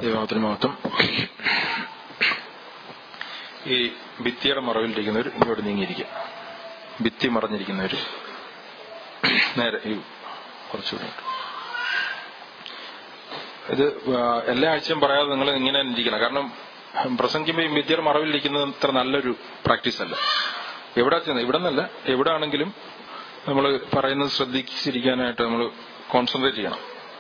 ദൈവത്തിന് മഹത്വം ഈ ഭിത്തിയുടെ മറവിലിരിക്കുന്നവർ ഇങ്ങോട്ട് നീങ്ങിയിരിക്കുക ഭിത്തി മറഞ്ഞിരിക്കുന്നവർ നേരെ ഈ കുറച്ചുകൂടി ഇങ്ങോട്ട്. ഇത് ആ, എല്ലാ ആഴ്ചയും പറയാതെ നിങ്ങൾ ഇങ്ങനെ തന്നെ ഇരിക്കണം കാരണം പ്രസംഗിക്കുമ്പോൾ ഈ ഭിത്തിയുടെ മറവിലിരിക്കുന്നത് അത്ര നല്ലൊരു പ്രാക്ടീസ് അല്ല എവിടെ ചെന്ന് ഇവിടെ നിന്നല്ല എവിടെ ആണെങ്കിലും നമ്മൾ പറയുന്നത് ശ്രദ്ധിച്ചിരിക്കാനായിട്ട് നമ്മൾ കോൺസെൻട്രേറ്റ് ചെയ്യണം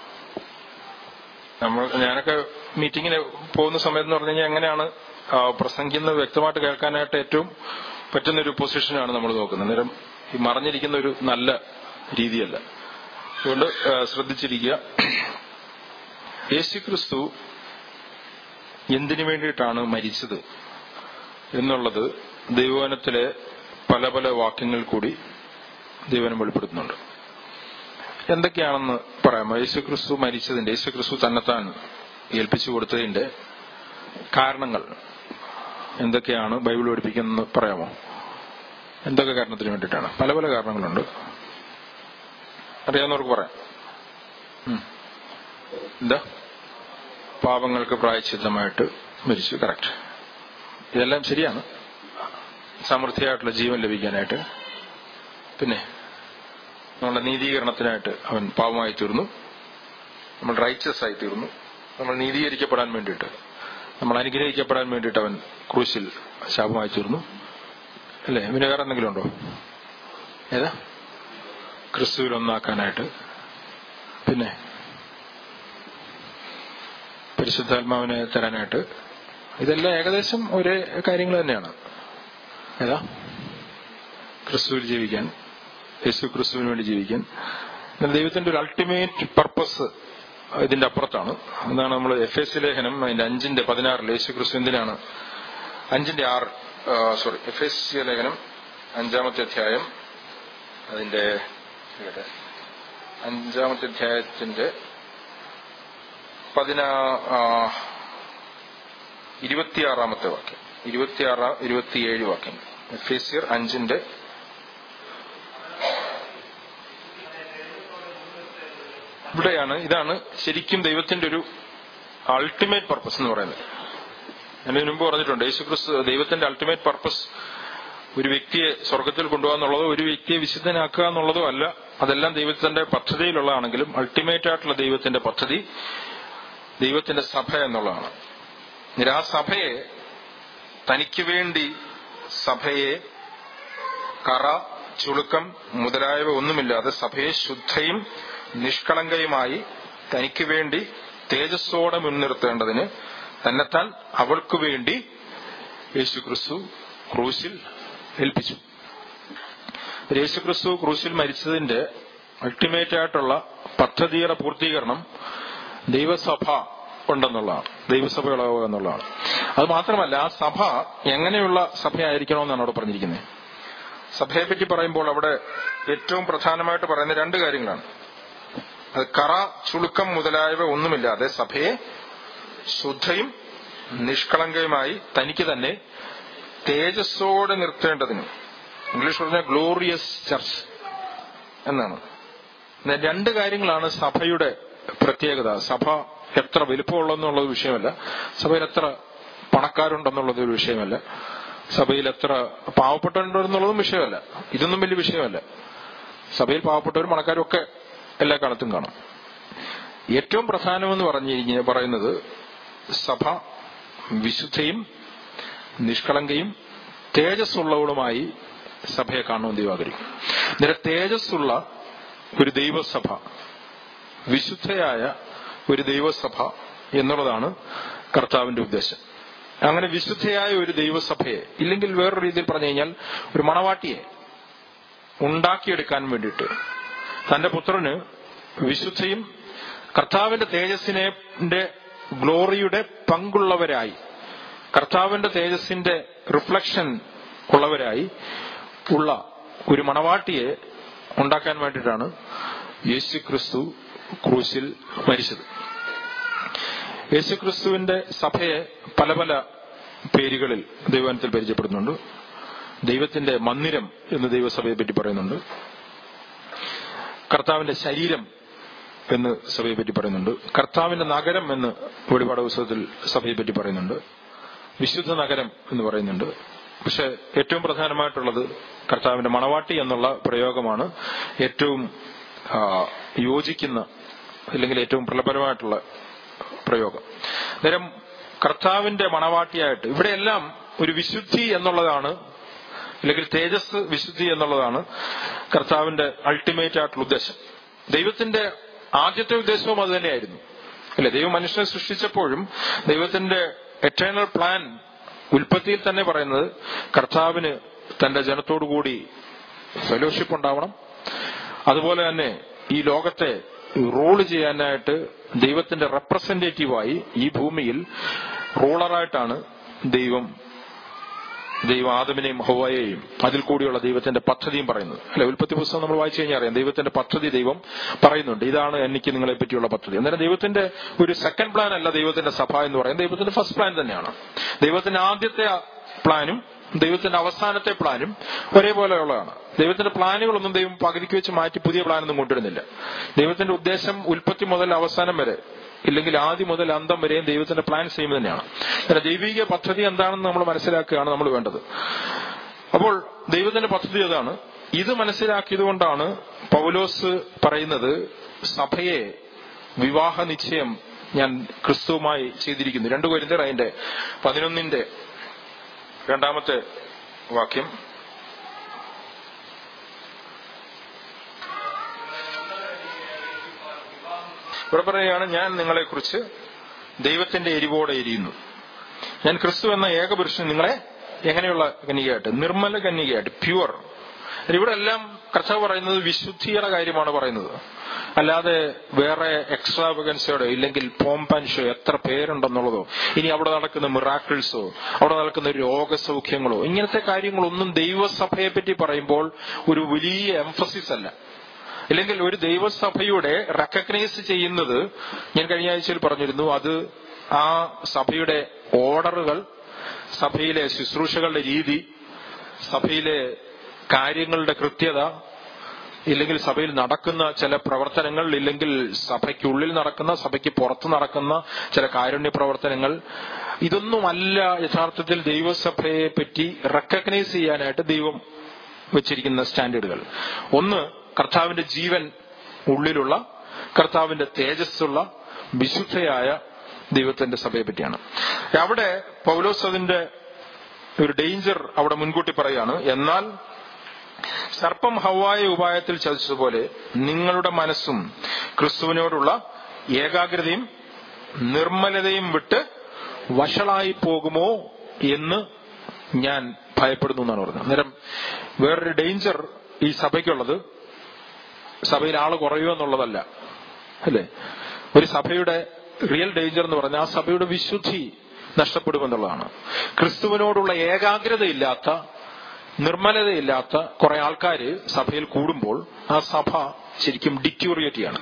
നമ്മൾ ഞാനൊക്കെ മീറ്റിങ്ങിന് പോകുന്ന സമയത്ത് എന്ന് പറഞ്ഞു കഴിഞ്ഞാൽ എങ്ങനെയാണ് ആ, പ്രസംഗിക്കുന്നത് വ്യക്തമായിട്ട് കേൾക്കാനായിട്ട് ഏറ്റവും പറ്റുന്ന ഒരു പൊസിഷനാണ് നമ്മൾ നോക്കുന്നത് അന്നേരം ഈ മറഞ്ഞിരിക്കുന്ന ഒരു നല്ല രീതിയല്ല അതുകൊണ്ട് ആ, ശ്രദ്ധിച്ചിരിക്കുക യേശുക്രിസ്തു എന്തിനു വേണ്ടിയിട്ടാണ് മരിച്ചത് എന്നുള്ളത് ദൈവവനത്തിലെ പല പല വാക്യങ്ങൾ കൂടി ദൈവനം വെളിപ്പെടുത്തുന്നുണ്ട് എന്തൊക്കെയാണെന്ന് പറയാമോ യേശുക്രിസ്തു മരിച്ചതിന്റെ യേശുക്രിസ്തു തന്നെത്താൻ ഏൽപ്പിച്ചു കൊടുത്തതിന്റെ കാരണങ്ങൾ എന്തൊക്കെയാണ് ബൈബിൾ പഠിപ്പിക്കുന്നത് പറയാമോ എന്തൊക്കെ കാരണത്തിന് വേണ്ടിയിട്ടാണ് പല പല കാരണങ്ങളുണ്ട് അറിയാവുന്നവർക്ക് പറയാം ഉം. എന്താ പാപങ്ങൾക്ക് പ്രായച്ചിത്തമായിട്ട് മരിച്ചു കറക്റ്റ് ഇതെല്ലാം ശരിയാണ് സമൃദ്ധിയായിട്ടുള്ള ജീവൻ ലഭിക്കാനായിട്ട് പിന്നെ നമ്മളുടെ നീതീകരണത്തിനായിട്ട് അവൻ പാവമായി തീർന്നു നമ്മൾ റൈച്ചസ് ആയി തീർന്നു നമ്മൾ നീതീകരിക്കപ്പെടാൻ വേണ്ടിയിട്ട് നമ്മൾ അനുഗ്രഹിക്കപ്പെടാൻ വേണ്ടിയിട്ട് അവൻ ക്രൂശിൽ ശാപമായി തീർന്നു അല്ലേ പിന്നെ വേറെ എന്തെങ്കിലും ഉണ്ടോ ഏതാ ക്രിസ്തുവിൽ ഒന്നാക്കാനായിട്ട് പിന്നെ പരിശുദ്ധാത്മാവിനെ തരാനായിട്ട് ഇതെല്ലാം ഏകദേശം ഒരേ കാര്യങ്ങൾ തന്നെയാണ് ഏതാ ക്രിസ്തുവിൽ ജീവിക്കാൻ യേശു ക്രിസ്തുവിന് വേണ്ടി ജീവിക്കാൻ എന്നാൽ ദൈവത്തിന്റെ ഒരു അൾട്ടിമേറ്റ് പർപ്പസ് ഇതിന്റെ അപ്പുറത്താണ് അതാണ് നമ്മൾ എഫ് എസ് ലേഖനം അതിന്റെ അഞ്ചിന്റെ പതിനാറിൽ യേശു ക്രിസ്തു എന്തിനാണ് അഞ്ചിന്റെ ആറ് സോറി എഫ് എസ് ലേഖനം അഞ്ചാമത്തെ അധ്യായം അതിന്റെ ഇവിടെ, അഞ്ചാമത്തെ അധ്യായത്തിന്റെ പതിനാ ആ, ഇരുപത്തിയാറാമത്തെ വാക്യം ഇരുപത്തിയാറ് ഇരുപത്തിയേഴ് വാക്യം എഫേസിയർ അഞ്ചിന്റെ ഇവിടെയാണ് ഇതാണ് ശരിക്കും ദൈവത്തിന്റെ ഒരു അൾട്ടിമേറ്റ് പർപ്പസ് എന്ന് പറയുന്നത് ഞാൻ ഇതിനു മുമ്പ് പറഞ്ഞിട്ടുണ്ട് യേശുക്രിസ്തു ദൈവത്തിന്റെ അൾട്ടിമേറ്റ് പർപ്പസ് ഒരു വ്യക്തിയെ സ്വർഗത്തിൽ കൊണ്ടുപോകാന്നുള്ളതോ ഒരു വ്യക്തിയെ വിശുദ്ധനാക്കുക എന്നുള്ളതോ അല്ല അതെല്ലാം ദൈവത്തിന്റെ പദ്ധതിയിലുള്ളതാണെങ്കിലും അൾട്ടിമേറ്റ് ആയിട്ടുള്ള ദൈവത്തിന്റെ പദ്ധതി ദൈവത്തിന്റെ സഭ എന്നുള്ളതാണ് എന്നിട്ട് ആ സഭയെ തനിക്ക് വേണ്ടി സഭയെ കറ ചുളുക്കം മുതലായവ ഒന്നുമില്ലാതെ സഭയെ ശുദ്ധയും നിഷ്കളങ്കയുമായി തനിക്ക് വേണ്ടി തേജസ്സോടെ മുൻനിർത്തേണ്ടതിന് തന്നെത്താൻ അവൾക്കു വേണ്ടി യേശുക്രിസ്തു ക്രൂശിൽ ഏൽപ്പിച്ചു യേശുക്രിസ്തു ക്രൂശിൽ മരിച്ചതിന്റെ അൾട്ടിമേറ്റ് ആയിട്ടുള്ള പദ്ധതിയുടെ പൂർത്തീകരണം ദൈവസഭ ഉണ്ടെന്നുള്ളതാണ് ദൈവസഭ ഇളവുക എന്നുള്ളതാണ് അത് മാത്രമല്ല ആ സഭ എങ്ങനെയുള്ള സഭയായിരിക്കണമെന്നാണ് അവിടെ പറഞ്ഞിരിക്കുന്നത് സഭയെ പറ്റി പറയുമ്പോൾ അവിടെ ഏറ്റവും പ്രധാനമായിട്ട് പറയുന്ന രണ്ട് കാര്യങ്ങളാണ് അത് കറ ചുളുക്കം മുതലായവ ഒന്നുമില്ലാതെ സഭയെ ശുദ്ധയും നിഷ്കളങ്കയുമായി തനിക്ക് തന്നെ തേജസ്സോടെ നിർത്തേണ്ടതിന് ഇംഗ്ലീഷ് പറഞ്ഞാൽ ഗ്ലോറിയസ് ചർച്ച് എന്നാണ് എന്നാൽ രണ്ട് കാര്യങ്ങളാണ് സഭയുടെ പ്രത്യേകത സഭ എത്ര വലിപ്പമുള്ളെന്നുള്ളത് വിഷയമല്ല സഭയിൽ എത്ര പണക്കാരുണ്ടെന്നുള്ളത് ഒരു വിഷയമല്ല സഭയിൽ എത്ര പാവപ്പെട്ടവരുണ്ടെന്നുള്ളതും വിഷയമല്ല ഇതൊന്നും വലിയ വിഷയമല്ല സഭയിൽ പാവപ്പെട്ടവരും പണക്കാരും ഒക്കെ എല്ലാ കാലത്തും കാണും ഏറ്റവും പ്രധാനമെന്ന് പറഞ്ഞു പറയുന്നത് സഭ വിശുദ്ധയും നിഷ്കളങ്കയും തേജസ്സുള്ളവളുമായി സഭയെ കാണുമെന്ന് ദൈവം ആഗ്രഹിക്കും എന്നിട്ട് തേജസ്സുള്ള ഒരു ദൈവസഭ വിശുദ്ധയായ ഒരു ദൈവസഭ എന്നുള്ളതാണ് കർത്താവിന്റെ ഉദ്ദേശം അങ്ങനെ വിശുദ്ധയായ ഒരു ദൈവസഭയെ ഇല്ലെങ്കിൽ വേറൊരു രീതിയിൽ പറഞ്ഞു കഴിഞ്ഞാൽ ഒരു മണവാട്ടിയെ ഉണ്ടാക്കിയെടുക്കാൻ വേണ്ടിയിട്ട് തന്റെ പുത്രന് വിശുദ്ധയും കർത്താവിന്റെ തേജസ്സിനെ ഗ്ലോറിയുടെ പങ്കുള്ളവരായി കർത്താവിന്റെ തേജസ്സിന്റെ റിഫ്ലക്ഷൻ ഉള്ളവരായി ഉള്ള ഒരു മണവാട്ടിയെ ഉണ്ടാക്കാൻ വേണ്ടിയിട്ടാണ് യേശു ക്രിസ്തു ക്രൂശിൽ മരിച്ചത് യേശുക്രിസ്തുവിന്റെ സഭയെ പല പല പേരുകളിൽ ദൈവനത്തിൽ പരിചയപ്പെടുന്നുണ്ട് ദൈവത്തിന്റെ മന്ദിരം എന്ന് ദൈവസഭയെ പറ്റി പറയുന്നുണ്ട് കർത്താവിന്റെ ശരീരം എന്ന് സഭയെ പറ്റി പറയുന്നുണ്ട് കർത്താവിന്റെ നഗരം എന്ന് വെളിപാട് പുസ്തകത്തിൽ സഭയെ പറ്റി പറയുന്നുണ്ട് വിശുദ്ധ നഗരം എന്ന് പറയുന്നുണ്ട് പക്ഷെ ഏറ്റവും പ്രധാനമായിട്ടുള്ളത് കർത്താവിന്റെ മണവാട്ടി എന്നുള്ള പ്രയോഗമാണ് ഏറ്റവും ആ, യോജിക്കുന്ന അല്ലെങ്കിൽ ഏറ്റവും പ്രബലമായിട്ടുള്ള പ്രയോഗം നേരം കർത്താവിന്റെ മണവാട്ടിയായിട്ട് ഇവിടെയെല്ലാം ഒരു വിശുദ്ധി എന്നുള്ളതാണ് അല്ലെങ്കിൽ തേജസ് വിശുദ്ധി എന്നുള്ളതാണ് കർത്താവിന്റെ അൾട്ടിമേറ്റ് ആയിട്ടുള്ള ഉദ്ദേശം ദൈവത്തിന്റെ ആദ്യത്തെ ഉദ്ദേശവും അത് തന്നെയായിരുന്നു അല്ലെ ദൈവം മനുഷ്യനെ സൃഷ്ടിച്ചപ്പോഴും ദൈവത്തിന്റെ എറ്റേണൽ പ്ലാൻ ഉൽപ്പത്തിയിൽ തന്നെ പറയുന്നത് കർത്താവിന് തന്റെ ജനത്തോടുകൂടി ഫെലോഷിപ്പ് ഉണ്ടാവണം അതുപോലെ തന്നെ ഈ ലോകത്തെ റൂള് ചെയ്യാനായിട്ട് ദൈവത്തിന്റെ റെപ്രസെന്റേറ്റീവായി ഈ ഭൂമിയിൽ റൂളറായിട്ടാണ് ദൈവം ദൈവം ആദമിനെയും ഹോവയെയും അതിൽ കൂടിയുള്ള ദൈവത്തിന്റെ പദ്ധതിയും പറയുന്നത് അല്ലെ ഉൽപ്പത്തി പുസ്തകം നമ്മൾ വായിച്ചു കഴിഞ്ഞാൽ അറിയാം ദൈവത്തിന്റെ പദ്ധതി ദൈവം പറയുന്നുണ്ട് ഇതാണ് എനിക്ക് നിങ്ങളെ പറ്റിയുള്ള പദ്ധതി അന്നേരം ദൈവത്തിന്റെ ഒരു സെക്കൻഡ് പ്ലാൻ അല്ല ദൈവത്തിന്റെ സഭ എന്ന് പറയുന്നത് ദൈവത്തിന്റെ ഫസ്റ്റ് പ്ലാൻ തന്നെയാണ് ദൈവത്തിന്റെ ആദ്യത്തെ പ്ലാനും ദൈവത്തിന്റെ അവസാനത്തെ പ്ലാനും ഒരേപോലെയുള്ളതാണ് ദൈവത്തിന്റെ പ്ലാനുകളൊന്നും ദൈവം പകുതിക്ക് വെച്ച് മാറ്റി പുതിയ പ്ലാനൊന്നും കൊണ്ടുവരുന്നില്ല ദൈവത്തിന്റെ ഉദ്ദേശം ഉൽപ്പത്തി മുതൽ അവസാനം വരെ ഇല്ലെങ്കിൽ ആദ്യം മുതൽ അന്തം വരെയും ദൈവത്തിന്റെ പ്ലാൻ സെയിം തന്നെയാണ് കാരണം ദൈവിക പദ്ധതി എന്താണെന്ന് നമ്മൾ മനസ്സിലാക്കുകയാണ് നമ്മൾ വേണ്ടത് അപ്പോൾ ദൈവത്തിന്റെ പദ്ധതി അതാണ് ഇത് മനസ്സിലാക്കിയത് കൊണ്ടാണ് പൗലോസ് പറയുന്നത് സഭയെ വിവാഹ നിശ്ചയം ഞാൻ ക്രിസ്തുവുമായി ചെയ്തിരിക്കുന്നു രണ്ടു കൊരിന്തർ അതിന്റെ പതിനൊന്നിന്റെ രണ്ടാമത്തെ വാക്യം ഇവിടെ പറയുകയാണ് ഞാൻ നിങ്ങളെക്കുറിച്ച് ദൈവത്തിന്റെ എരിവോടെ എരിയുന്നു ഞാൻ ക്രിസ്തു എന്ന ഏകപുരുഷൻ നിങ്ങളെ എങ്ങനെയുള്ള കന്യകയായിട്ട് നിർമ്മല കന്യകയായിട്ട് പ്യുവർ ഇവിടെ എല്ലാം കർത്താവ് പറയുന്നത് വിശുദ്ധിയുടെ കാര്യമാണ് പറയുന്നത് അല്ലാതെ വേറെ എക്സ്ട്രാവഗൻസോടെ ഇല്ലെങ്കിൽ പോംപാൻഷോ എത്ര പേരുണ്ടെന്നുള്ളതോ ഇനി അവിടെ നടക്കുന്ന മിറാക്കിൾസോ അവിടെ നടക്കുന്ന രോഗസൗഖ്യങ്ങളോ ഇങ്ങനത്തെ കാര്യങ്ങളൊന്നും ദൈവസഭയെ പറ്റി പറയുമ്പോൾ ഒരു വലിയ എംഫസിസ് അല്ല ഇല്ലെങ്കിൽ ഒരു ദൈവസഭയുടെ റെക്കഗ്നൈസ് ചെയ്യുന്നത് ഞാൻ കഴിഞ്ഞ ആഴ്ചയിൽ പറഞ്ഞിരുന്നു അത് ആ സഭയുടെ ഓർഡറുകൾ സഭയിലെ ശുശ്രൂഷകളുടെ രീതി സഭയിലെ കാര്യങ്ങളുടെ കൃത്യത ഇല്ലെങ്കിൽ സഭയിൽ നടക്കുന്ന ചില പ്രവർത്തനങ്ങൾ ഇല്ലെങ്കിൽ സഭയ്ക്കുള്ളിൽ നടക്കുന്ന സഭയ്ക്ക് പുറത്ത് നടക്കുന്ന ചില കാരുണ്യ പ്രവർത്തനങ്ങൾ ഇതൊന്നുമല്ല യഥാർത്ഥത്തിൽ ദൈവസഭയെ പറ്റി റെക്കഗ്നൈസ് ചെയ്യാനായിട്ട് ദൈവം വെച്ചിരിക്കുന്ന സ്റ്റാൻഡേർഡുകൾ ഒന്ന് കർത്താവിന്റെ ജീവൻ ഉള്ളിലുള്ള കർത്താവിന്റെ തേജസ്സുള്ള വിശുദ്ധയായ ദൈവത്തിന്റെ സഭയെ പറ്റിയാണ് അവിടെ പൗലോസ് അതിന്റെ ഒരു ഡേഞ്ചർ അവിടെ മുൻകൂട്ടി പറയാണ് എന്നാൽ സർപ്പം ഹവായ ഉപായത്തിൽ ചതിച്ചതുപോലെ നിങ്ങളുടെ മനസ്സും ക്രിസ്തുവിനോടുള്ള ഏകാഗ്രതയും നിർമ്മലതയും വിട്ട് വഷളായി പോകുമോ എന്ന് ഞാൻ ഭയപ്പെടുന്നു എന്നാണ് പറഞ്ഞത് അന്നേരം വേറൊരു ഡേഞ്ചർ ഈ സഭയ്ക്കുള്ളത് സഭയിൽ ആള് കുറയുമോ എന്നുള്ളതല്ല അല്ലേ ഒരു സഭയുടെ റിയൽ ഡേഞ്ചർ എന്ന് പറഞ്ഞാൽ ആ സഭയുടെ വിശുദ്ധി നഷ്ടപ്പെടുമെന്നുള്ളതാണ് ക്രിസ്തുവിനോടുള്ള ഏകാഗ്രതയില്ലാത്ത നിർമ്മലതയില്ലാത്ത കുറെ ആൾക്കാര് സഭയിൽ കൂടുമ്പോൾ ആ സഭ ശരിക്കും ഡിക്യൂറിയറ്റിയാണ്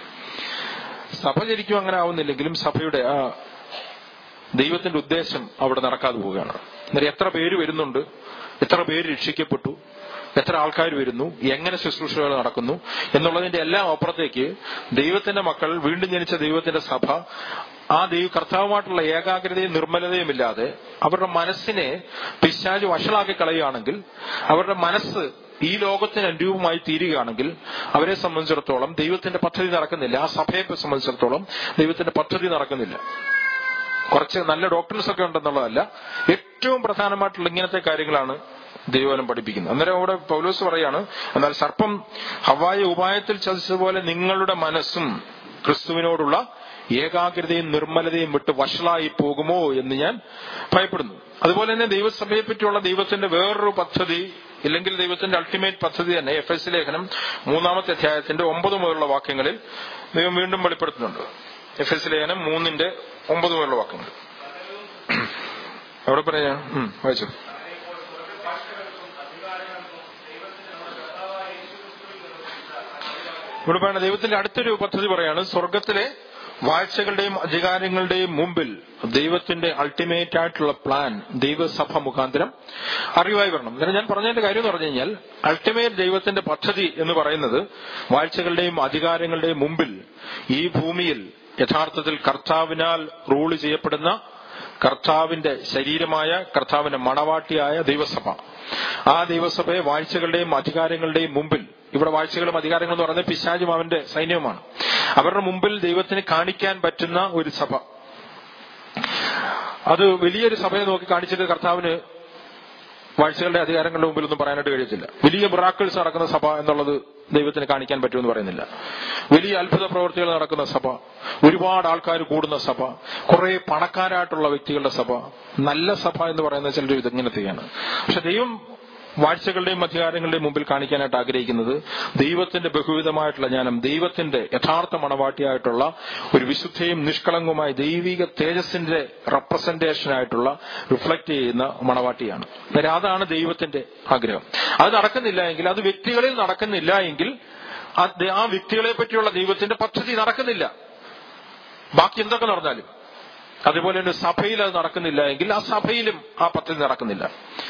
സഭ ശരിക്കും അങ്ങനെ ആവുന്നില്ലെങ്കിലും സഭയുടെ ആ ദൈവത്തിന്റെ ഉദ്ദേശം അവിടെ നടക്കാതെ പോവുകയാണ് അന്നേരം എത്ര പേര് വരുന്നുണ്ട് എത്ര പേര് രക്ഷിക്കപ്പെട്ടു എത്ര ആൾക്കാർ വരുന്നു എങ്ങനെ ശുശ്രൂഷകൾ നടക്കുന്നു എന്നുള്ളതിന്റെ എല്ലാം അപ്പുറത്തേക്ക് ദൈവത്തിന്റെ മക്കൾ വീണ്ടും ജനിച്ച ദൈവത്തിന്റെ സഭ ആ ദൈവ കർത്താവുമായിട്ടുള്ള ഏകാഗ്രതയും നിർമ്മലതയും ഇല്ലാതെ അവരുടെ മനസ്സിനെ പിശാജ് വഷളാക്കി കളയുകയാണെങ്കിൽ അവരുടെ മനസ്സ് ഈ ലോകത്തിന് അനുരൂപമായി തീരുകയാണെങ്കിൽ അവരെ സംബന്ധിച്ചിടത്തോളം ദൈവത്തിന്റെ പദ്ധതി നടക്കുന്നില്ല ആ സഭയെ സംബന്ധിച്ചിടത്തോളം ദൈവത്തിന്റെ പദ്ധതി നടക്കുന്നില്ല കുറച്ച് നല്ല ഡോക്ടേഴ്സ് ഒക്കെ ഉണ്ടെന്നുള്ളതല്ല ഏറ്റവും പ്രധാനമായിട്ടുള്ള ഇങ്ങനത്തെ കാര്യങ്ങളാണ് ദൈവനം പഠിപ്പിക്കുന്നത് അന്നേരം അവിടെ പൗലോസ് പറയാണ് എന്നാൽ സർപ്പം ഹവായ ഉപായത്തിൽ ചതിച്ചതുപോലെ നിങ്ങളുടെ മനസ്സും ക്രിസ്തുവിനോടുള്ള ഏകാഗ്രതയും നിർമ്മലതയും വിട്ട് വഷളായി പോകുമോ എന്ന് ഞാൻ ഭയപ്പെടുന്നു അതുപോലെ തന്നെ ദൈവസഭയെ പറ്റിയുള്ള ദൈവത്തിന്റെ വേറൊരു പദ്ധതി ഇല്ലെങ്കിൽ ദൈവത്തിന്റെ അൾട്ടിമേറ്റ് പദ്ധതി തന്നെ എഫ് എസ് ലേഖനം മൂന്നാമത്തെ അധ്യായത്തിന്റെ ഒമ്പത് മുതലുള്ള വാക്യങ്ങളിൽ ദൈവം വീണ്ടും വെളിപ്പെടുത്തുന്നുണ്ട് എഫ് എസ് ലേഖനം മൂന്നിന്റെ ഒമ്പത് മുതലുള്ള വാക്യങ്ങൾ അവിടെ പറയാ വായിച്ചു ഇവിടെ പറയുന്ന ദൈവത്തിന്റെ അടുത്തൊരു പദ്ധതി പറയാണ് സ്വർഗത്തിലെ വാഴ്ചകളുടെയും അധികാരങ്ങളുടെയും മുമ്പിൽ ദൈവത്തിന്റെ അൾട്ടിമേറ്റ് ആയിട്ടുള്ള പ്ലാൻ ദൈവസഭ മുഖാന്തരം അറിവായി വരണം അന്നേരം ഞാൻ പറഞ്ഞതിന്റെ കാര്യം എന്ന് പറഞ്ഞു കഴിഞ്ഞാൽ അൾട്ടിമേറ്റ് ദൈവത്തിന്റെ പദ്ധതി എന്ന് പറയുന്നത് വാഴ്ചകളുടെയും അധികാരങ്ങളുടെയും മുമ്പിൽ ഈ ഭൂമിയിൽ യഥാർത്ഥത്തിൽ കർത്താവിനാൽ റൂൾ ചെയ്യപ്പെടുന്ന കർത്താവിന്റെ ശരീരമായ കർത്താവിന്റെ മണവാട്ടിയായ ദൈവസഭ ആ ദൈവസഭയെ വാഴ്ചകളുടെയും അധികാരങ്ങളുടെയും മുമ്പിൽ ഇവിടെ വാഴ്ചകളും അധികാരങ്ങളും എന്ന് പറയുന്നത് പിശാചും അവന്റെ സൈന്യവുമാണ് അവരുടെ മുമ്പിൽ ദൈവത്തിന് കാണിക്കാൻ പറ്റുന്ന ഒരു സഭ അത് വലിയൊരു സഭയെ നോക്കി കാണിച്ചിട്ട് കർത്താവിന് വാഴ്ചകളുടെ അധികാരങ്ങളുടെ മുമ്പിൽ ഒന്നും പറയാനായിട്ട് കഴിയത്തില്ല വലിയ മിറാക്കിൾസ് നടക്കുന്ന സഭ എന്നുള്ളത് ദൈവത്തിന് കാണിക്കാൻ പറ്റുമെന്ന് പറയുന്നില്ല വലിയ അത്ഭുത പ്രവൃത്തികൾ നടക്കുന്ന സഭ ഒരുപാട് ആൾക്കാർ കൂടുന്ന സഭ കുറെ പണക്കാരായിട്ടുള്ള വ്യക്തികളുടെ സഭ നല്ല സഭ എന്ന് പറയുന്ന ചിലർ ഇതെങ്ങനത്തെയാണ് പക്ഷെ ദൈവം വാഴ്ചകളുടെയും അധികാരങ്ങളുടെയും മുമ്പിൽ കാണിക്കാനായിട്ട് ആഗ്രഹിക്കുന്നത് ദൈവത്തിന്റെ ബഹുവിധമായിട്ടുള്ള ജ്ഞാനം ദൈവത്തിന്റെ യഥാർത്ഥ മണവാട്ടിയായിട്ടുള്ള ഒരു വിശുദ്ധയും നിഷ്കളങ്കവുമായ ദൈവിക തേജസ്സിന്റെ റെപ്രസെന്റേഷൻ ആയിട്ടുള്ള റിഫ്ലക്ട് ചെയ്യുന്ന മണവാട്ടിയാണ് അന്നേരം അതാണ് ദൈവത്തിന്റെ ആഗ്രഹം അത് നടക്കുന്നില്ല എങ്കിൽ അത് വ്യക്തികളിൽ നടക്കുന്നില്ല എങ്കിൽ അത് ആ വ്യക്തികളെ പറ്റിയുള്ള ദൈവത്തിന്റെ പദ്ധതി നടക്കുന്നില്ല ബാക്കി എന്തൊക്കെ നടന്നാലും അതുപോലെ തന്നെ സഭയിൽ അത് നടക്കുന്നില്ല എങ്കിൽ ആ സഭയിലും ആ പദ്ധതി നടക്കുന്നില്ല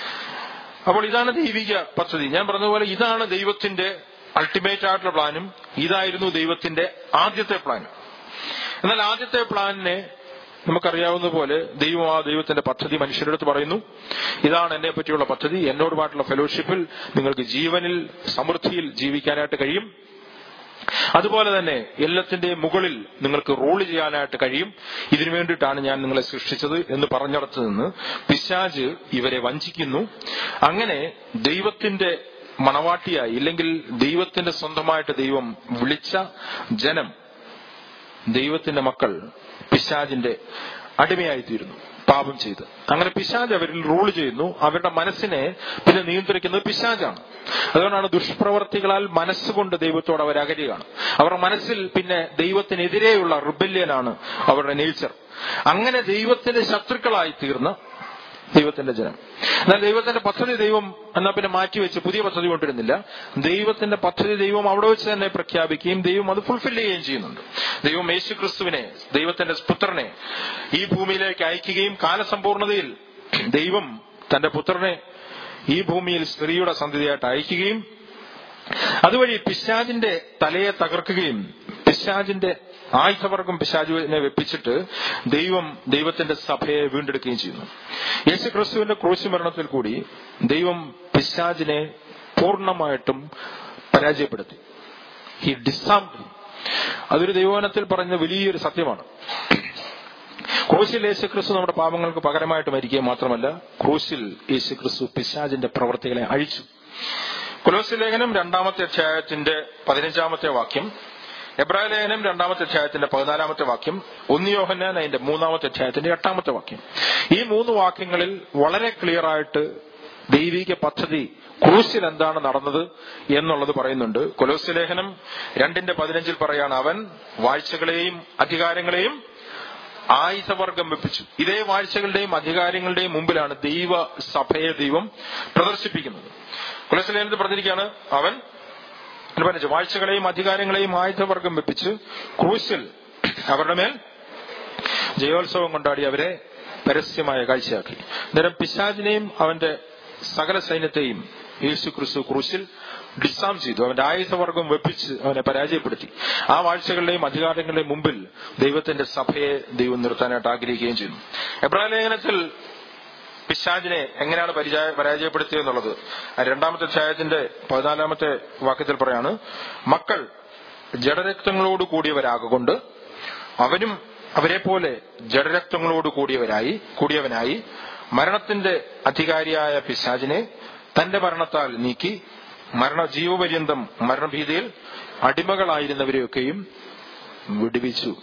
അപ്പോൾ ഇതാണ് ദൈവിക പദ്ധതി ഞാൻ പറഞ്ഞതുപോലെ ഇതാണ് ദൈവത്തിന്റെ അൾട്ടിമേറ്റ് ആയിട്ടുള്ള പ്ലാനും ഇതായിരുന്നു ദൈവത്തിന്റെ ആദ്യത്തെ പ്ലാനും എന്നാൽ ആദ്യത്തെ പ്ലാനിനെ നമുക്കറിയാവുന്ന പോലെ ദൈവം ആ ദൈവത്തിന്റെ പദ്ധതി മനുഷ്യരുടെ അടുത്ത് പറയുന്നു ഇതാണ് എന്നെ പറ്റിയുള്ള പദ്ധതി എന്നോടുമായിട്ടുള്ള ഫെലോഷിപ്പിൽ നിങ്ങൾക്ക് ജീവനിൽ സമൃദ്ധിയിൽ ജീവിക്കാനായിട്ട് കഴിയും അതുപോലെ തന്നെ എല്ലാത്തിന്റെയും മുകളിൽ നിങ്ങൾക്ക് റൂൾ ചെയ്യാനായിട്ട് കഴിയും ഇതിനു വേണ്ടിയിട്ടാണ് ഞാൻ നിങ്ങളെ സൃഷ്ടിച്ചത് എന്ന് പറഞ്ഞിടത്ത് നിന്ന് പിശാജ് ഇവരെ വഞ്ചിക്കുന്നു അങ്ങനെ ദൈവത്തിന്റെ മണവാട്ടിയായി ഇല്ലെങ്കിൽ ദൈവത്തിന്റെ സ്വന്തമായിട്ട് ദൈവം വിളിച്ച ജനം ദൈവത്തിന്റെ മക്കൾ പിശാജിന്റെ അടിമയായിത്തീരുന്നു പാപം ചെയ്ത് അങ്ങനെ പിശാജ് അവരിൽ റൂൾ ചെയ്യുന്നു അവരുടെ മനസ്സിനെ പിന്നെ നിയന്ത്രിക്കുന്നത് പിശാജാണ് അതുകൊണ്ടാണ് ദുഷ്പ്രവർത്തികളാൽ മനസ്സുകൊണ്ട് ദൈവത്തോട് അവർ അകലുകയാണ് അവരുടെ മനസ്സിൽ പിന്നെ ദൈവത്തിനെതിരെയുള്ള റിബല്യനാണ് അവരുടെ നേച്ചർ അങ്ങനെ ദൈവത്തിന്റെ ശത്രുക്കളായി തീർന്ന ദൈവത്തിന്റെ ജനം എന്നാൽ ദൈവത്തിന്റെ പദ്ധതി ദൈവം എന്നാ പിന്നെ മാറ്റിവെച്ച് പുതിയ പദ്ധതി കൊണ്ടിരുന്നില്ല ദൈവത്തിന്റെ പദ്ധതി ദൈവം അവിടെ വെച്ച് തന്നെ പ്രഖ്യാപിക്കുകയും ദൈവം അത് ഫുൾഫിൽ ചെയ്യുകയും ചെയ്യുന്നുണ്ട് ദൈവം യേശു ക്രിസ്തുവിനെ ദൈവത്തിന്റെ പുത്രനെ ഈ ഭൂമിയിലേക്ക് അയക്കുകയും കാലസമ്പൂർണതയിൽ ദൈവം തന്റെ പുത്രനെ ഈ ഭൂമിയിൽ സ്ത്രീയുടെ സന്ധിതയായിട്ട് അയക്കുകയും അതുവഴി പിശാജിന്റെ തലയെ തകർക്കുകയും പിശാജിന്റെ ആയുധവർഗം പിശാജുവിനെ വെപ്പിച്ചിട്ട് ദൈവം ദൈവത്തിന്റെ സഭയെ വീണ്ടെടുക്കുകയും ചെയ്യുന്നു യേശു ക്രിസ്തുവിന്റെ ക്രൂശ് മരണത്തിൽ കൂടി ദൈവം പിശാജിനെ പൂർണ്ണമായിട്ടും പരാജയപ്പെടുത്തി ഹി ഡിസാം അതൊരു ദൈവവനത്തിൽ പറഞ്ഞ വലിയൊരു സത്യമാണ് ക്രൂശിൽ യേശു ക്രിസ്തു നമ്മുടെ പാപങ്ങൾക്ക് പകരമായിട്ട് മരിക്കുക മാത്രമല്ല ക്രൂശിൽ യേശു ക്രിസ്തു പിശാജിന്റെ പ്രവർത്തികളെ അഴിച്ചു കുലോസി ലേഖനം രണ്ടാമത്തെ അധ്യായത്തിന്റെ പതിനഞ്ചാമത്തെ വാക്യം എബ്രായ ലേഖനം രണ്ടാമത്തെ അധ്യായത്തിന്റെ പതിനാലാമത്തെ വാക്യം ഒന്നിയോഹന്നാൻ അതിന്റെ മൂന്നാമത്തെ അധ്യായത്തിന്റെ എട്ടാമത്തെ വാക്യം ഈ മൂന്ന് വാക്യങ്ങളിൽ വളരെ ക്ലിയർ ആയിട്ട് ദൈവിക പദ്ധതി ക്രൂശിൽ എന്താണ് നടന്നത് എന്നുള്ളത് പറയുന്നുണ്ട് കൊലോസ് ലേഖനം രണ്ടിന്റെ പതിനഞ്ചിൽ പറയാണ് അവൻ വാഴ്ചകളെയും അധികാരങ്ങളെയും ആയുധവർഗം വെപ്പിച്ചു ഇതേ വാഴ്ചകളുടെയും അധികാരങ്ങളുടെയും മുമ്പിലാണ് ദൈവ സഭയെ ദൈവം പ്രദർശിപ്പിക്കുന്നത് കൊലോസ് ലേഖനത്തിൽ പറഞ്ഞിരിക്കുകയാണ് അവൻ അനുബന്ധിച്ച് വാഴ്ചകളെയും അധികാരങ്ങളെയും ആയുധവർഗം വെപ്പിച്ച് ക്രൂശിൽ അവരുടെ മേൽ ജയോത്സവം കൊണ്ടാടി അവരെ പരസ്യമായ കാഴ്ചയാക്കി അന്നേരം പിശാജിനെയും അവന്റെ സകല സൈന്യത്തെയും യേശു ക്രിസ്തു ക്രൂശിൽ ഡിസാം ചെയ്തു അവന്റെ ആയുധവർഗം വെപ്പിച്ച് അവനെ പരാജയപ്പെടുത്തി ആ വാഴ്ചകളുടെയും അധികാരങ്ങളുടെയും മുമ്പിൽ ദൈവത്തിന്റെ സഭയെ ദൈവം നിർത്താനായിട്ട് ആഗ്രഹിക്കുകയും ചെയ്യുന്നു എബ്രാഹിം ലേഖനത്തിൽ പിശാജിനെ എങ്ങനെയാണ് പരിചയ പരാജയപ്പെടുത്തിയെന്നുള്ളത് രണ്ടാമത്തെ അധ്യായത്തിന്റെ പതിനാലാമത്തെ വാക്യത്തിൽ പറയാണ് മക്കൾ ജഡരക്തങ്ങളോട് കൂടിയവരാകൊണ്ട് അവനും അവരെ പോലെ ജഡരക്തങ്ങളോട് കൂടിയവരായി കൂടിയവനായി മരണത്തിന്റെ അധികാരിയായ പിശാജിനെ തന്റെ മരണത്താൽ നീക്കി മരണ ജീവപര്യന്തം മരണഭീതിയിൽ അടിമകളായിരുന്നവരെയൊക്കെയും വിടുവിച്ചു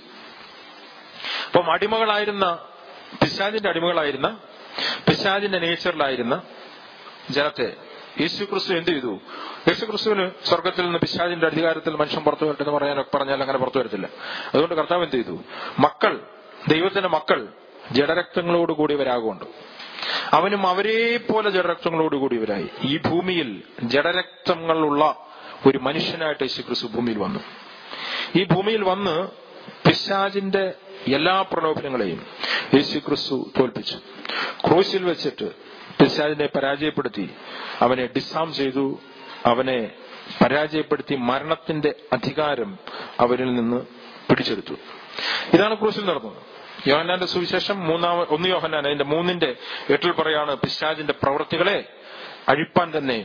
അപ്പം അടിമകളായിരുന്ന പിശാജിന്റെ അടിമകളായിരുന്ന പിശാജിന്റെ നേച്ചറിലായിരുന്ന ജനത്തെ യേശു ക്രിസ്തു എന്ത് ചെയ്തു യേശു ക്രിസ്തുവിന് സ്വർഗത്തിൽ നിന്ന് പിശാജിന്റെ അധികാരത്തിൽ മനുഷ്യൻ പുറത്തു വരട്ടെ എന്ന് പറയാൻ പറഞ്ഞാൽ അങ്ങനെ പുറത്തു വരത്തില്ല അതുകൊണ്ട് കർത്താവ് എന്ത് ചെയ്തു മക്കൾ ദൈവത്തിന്റെ മക്കൾ ജഡരക്തങ്ങളോട് കൂടിയവരാകൊണ്ട് അവനും അവരെ പോലെ ജഡരക്തങ്ങളോട് കൂടിയവരായി ഈ ഭൂമിയിൽ ജഡരക്തങ്ങളുള്ള ഒരു മനുഷ്യനായിട്ട് യേശു ക്രിസ്തു ഭൂമിയിൽ വന്നു ഈ ഭൂമിയിൽ വന്ന് പിശാജിന്റെ എല്ലാ പ്രലോഭനങ്ങളെയും യേശു ക്രിസ്തു തോൽപ്പിച്ചു ക്രൂശിൽ വെച്ചിട്ട് പിശാജിനെ പരാജയപ്പെടുത്തി അവനെ ഡിസാം ചെയ്തു അവനെ പരാജയപ്പെടുത്തി മരണത്തിന്റെ അധികാരം അവരിൽ നിന്ന് പിടിച്ചെടുത്തു ഇതാണ് ക്രൂശിൽ നടന്നത് യോഹന്നാന്റെ സുവിശേഷം മൂന്നാമ ഒന്ന് യോഹന്നാൻ അതിന്റെ മൂന്നിന്റെ എട്ടിൽ പറയാണ് പിശാജിന്റെ പ്രവൃത്തികളെ അഴിപ്പാൻ തന്നെ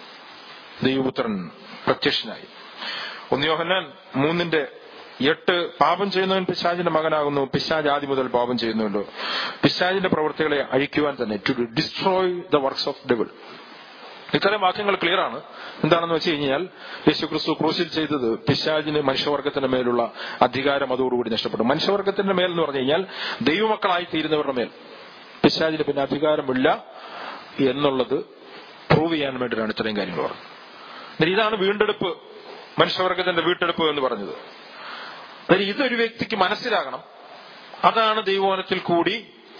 ദൈവപുത്രൻ പ്രത്യക്ഷനായി ഒന്ന് യോഹന്നാൻ മൂന്നിന്റെ എട്ട് പാപം ചെയ്യുന്നവൻ പിശാജിന്റെ മകനാകുന്നു പിശാജ് ആദ്യം മുതൽ പാപം ചെയ്യുന്നുണ്ട് പിശാജിന്റെ പ്രവൃത്തികളെ അഴിക്കുവാൻ തന്നെ to destroy the works of devil ഇത്തരം വാക്യങ്ങൾ ക്ലിയർ ആണ് എന്താണെന്ന് വെച്ച് കഴിഞ്ഞാൽ യേശു ക്രിസ്തു ക്രൂശിൽ ചെയ്തത് പിശാജിന് മനുഷ്യവർഗത്തിന്റെ മേലുള്ള അധികാരം അതോടുകൂടി നഷ്ടപ്പെട്ടു മനുഷ്യവർഗത്തിന്റെ മേൽ എന്ന് പറഞ്ഞു കഴിഞ്ഞാൽ ദൈവമക്കളായി തീരുന്നവരുടെ മേൽ പിശാജിന് പിന്നെ അധികാരമില്ല എന്നുള്ളത് പ്രൂവ് ചെയ്യാൻ വേണ്ടിയിട്ടാണ് ഇത്രയും കാര്യങ്ങൾ പറഞ്ഞത് എന്നിട്ട് ഇതാണ് വീണ്ടെടുപ്പ് മനുഷ്യവർഗത്തിന്റെ വീണ്ടെടുപ്പ് എന്ന് പറഞ്ഞത് അതായത് ഇതൊരു വ്യക്തിക്ക് മനസ്സിലാകണം അതാണ് ദൈവവനത്തിൽ കൂടി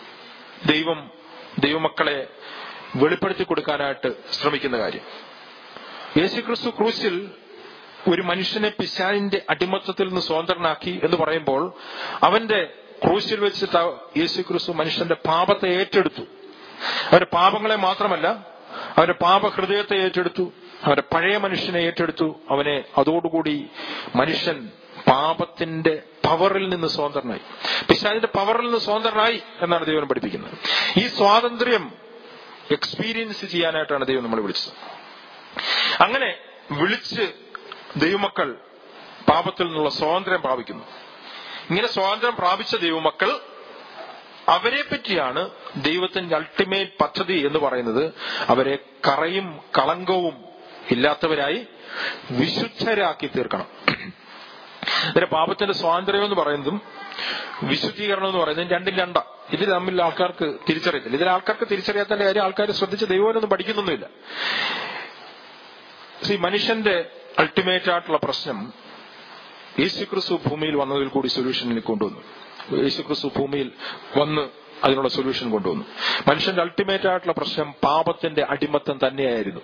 ദൈവം ദൈവമക്കളെ വെളിപ്പെടുത്തി കൊടുക്കാനായിട്ട് ശ്രമിക്കുന്ന കാര്യം യേശുക്രിസ്തു ക്രൂശിൽ ഒരു മനുഷ്യനെ പിശാലിന്റെ അടിമത്തത്തിൽ നിന്ന് സ്വതന്ത്രനാക്കി എന്ന് പറയുമ്പോൾ അവന്റെ ക്രൂശിൽ വെച്ചിട്ട് യേശുക്രിസ്തു മനുഷ്യന്റെ പാപത്തെ ഏറ്റെടുത്തു അവന്റെ പാപങ്ങളെ മാത്രമല്ല അവന്റെ പാപഹൃദയത്തെ ഏറ്റെടുത്തു അവന്റെ പഴയ മനുഷ്യനെ ഏറ്റെടുത്തു അവനെ അതോടുകൂടി മനുഷ്യൻ പാപത്തിന്റെ പവറിൽ നിന്ന് സ്വതന്ത്രനായി പിശാചിന്റെ പവറിൽ നിന്ന് സ്വതന്ത്രനായി എന്നാണ് ദൈവം പഠിപ്പിക്കുന്നത് ഈ സ്വാതന്ത്ര്യം എക്സ്പീരിയൻസ് ചെയ്യാനായിട്ടാണ് ദൈവം നമ്മളെ വിളിച്ചത് അങ്ങനെ വിളിച്ച് ദൈവമക്കൾ പാപത്തിൽ നിന്നുള്ള സ്വാതന്ത്ര്യം പ്രാപിക്കുന്നു ഇങ്ങനെ സ്വാതന്ത്ര്യം പ്രാപിച്ച ദൈവമക്കൾ അവരെ പറ്റിയാണ് ദൈവത്തിന്റെ അൾട്ടിമേറ്റ് പദ്ധതി എന്ന് പറയുന്നത് അവരെ കറയും കളങ്കവും ഇല്ലാത്തവരായി വിശുദ്ധരാക്കി തീർക്കണം ഇതിന്റെ പാപത്തിന്റെ സ്വാതന്ത്ര്യം എന്ന് പറയുന്നതും വിശുദ്ധീകരണം എന്ന് പറയുന്നതും രണ്ടും രണ്ട ഇത് തമ്മിൽ ആൾക്കാർക്ക് തിരിച്ചറിയത്തില്ല ഇതിൽ ആൾക്കാർക്ക് തിരിച്ചറിയാത്തതിന്റെ കാര്യം ആൾക്കാർ ശ്രദ്ധിച്ച് ദൈവമൊന്നും പഠിക്കുന്നൊന്നുമില്ല ഈ മനുഷ്യന്റെ അൾട്ടിമേറ്റ് ആയിട്ടുള്ള പ്രശ്നം യേശുക്രിസ്തു ഭൂമിയിൽ വന്നതിൽ കൂടി സൊല്യൂഷനിൽ കൊണ്ടുവന്നു യേശുക്രിസ്തു ഭൂമിയിൽ വന്ന് അതിനുള്ള സൊല്യൂഷൻ കൊണ്ടുവന്നു മനുഷ്യന്റെ അൾട്ടിമേറ്റ് ആയിട്ടുള്ള പ്രശ്നം പാപത്തിന്റെ അടിമത്തം തന്നെയായിരുന്നു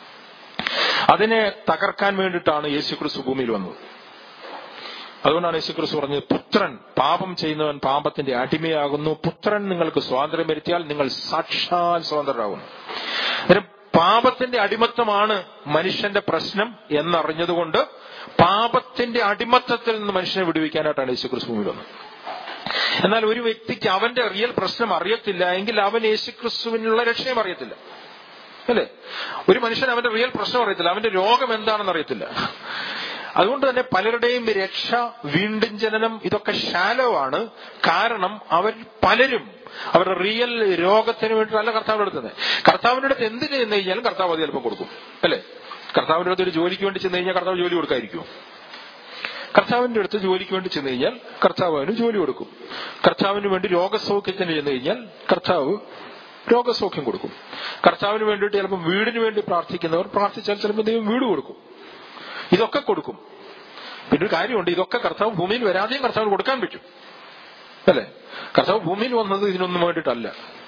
അതിനെ തകർക്കാൻ വേണ്ടിയിട്ടാണ് യേശുക്രിസ്തു ഭൂമിയിൽ വന്നത് അതുകൊണ്ടാണ് യേശുക്രിസ്തു പറഞ്ഞത് പുത്രൻ പാപം ചെയ്യുന്നവൻ പാപത്തിന്റെ അടിമയാകുന്നു പുത്രൻ നിങ്ങൾക്ക് സ്വാതന്ത്ര്യം വരുത്തിയാൽ നിങ്ങൾ സാക്ഷാൽ സ്വതന്ത്രരാകുന്നു അന്നേരം പാപത്തിന്റെ അടിമത്തമാണ് മനുഷ്യന്റെ പ്രശ്നം എന്നറിഞ്ഞതുകൊണ്ട് പാപത്തിന്റെ അടിമത്തത്തിൽ നിന്ന് മനുഷ്യനെ വിടുവിക്കാനായിട്ടാണ് യേശുക്രിസ്തു ഭൂമിയിൽ വന്നത് എന്നാൽ ഒരു വ്യക്തിക്ക് അവന്റെ റിയൽ പ്രശ്നം അറിയത്തില്ല എങ്കിൽ അവൻ യേശുക്രിസ്തുവിനുള്ള രക്ഷയും അറിയത്തില്ല അല്ലേ ഒരു മനുഷ്യൻ അവന്റെ റിയൽ പ്രശ്നം അറിയത്തില്ല അവന്റെ രോഗം എന്താണെന്ന് അറിയത്തില്ല അതുകൊണ്ട് തന്നെ പലരുടെയും രക്ഷ വീണ്ടും ജനനം ഇതൊക്കെ ശാലോ ആണ് കാരണം അവർ പലരും അവരുടെ റിയൽ രോഗത്തിന് വേണ്ടിയിട്ടല്ല കർത്താവിന്റെ അടുത്ത് കർത്താവിന്റെ അടുത്ത് എന്ത് ചെന്ന് കഴിഞ്ഞാലും കർത്താവ് അത് ചിലപ്പോൾ കൊടുക്കും അല്ലേ കർത്താവിന്റെ അടുത്ത് ഒരു ജോലിക്ക് വേണ്ടി ചെന്ന് കഴിഞ്ഞാൽ കർത്താവ് ജോലി കൊടുക്കായിരിക്കും കർത്താവിന്റെ അടുത്ത് ജോലിക്ക് വേണ്ടി ചെന്ന് കഴിഞ്ഞാൽ കർത്താവ് അവന് ജോലി കൊടുക്കും കർത്താവിന് വേണ്ടി രോഗസൗഖ്യത്തിന് ചെന്ന് കഴിഞ്ഞാൽ കർത്താവ് രോഗസൗഖ്യം കൊടുക്കും കർത്താവിന് വേണ്ടിയിട്ട് ചിലപ്പോൾ വീടിന് വേണ്ടി പ്രാർത്ഥിക്കുന്നവർ പ്രാർത്ഥിച്ചാൽ ചിലപ്പോൾ ദൈവം വീട് കൊടുക്കും ഇതൊക്കെ കൊടുക്കും പിന്നെ ഒരു കാര്യമുണ്ട് ഇതൊക്കെ കർത്താവ് ഭൂമിയിൽ വരാതെയും കർത്താവിന് കൊടുക്കാൻ പറ്റും അല്ലേ കർത്താവ് ഭൂമിയിൽ വന്നത് ഇതിനൊന്നും വേണ്ടിയിട്ടല്ല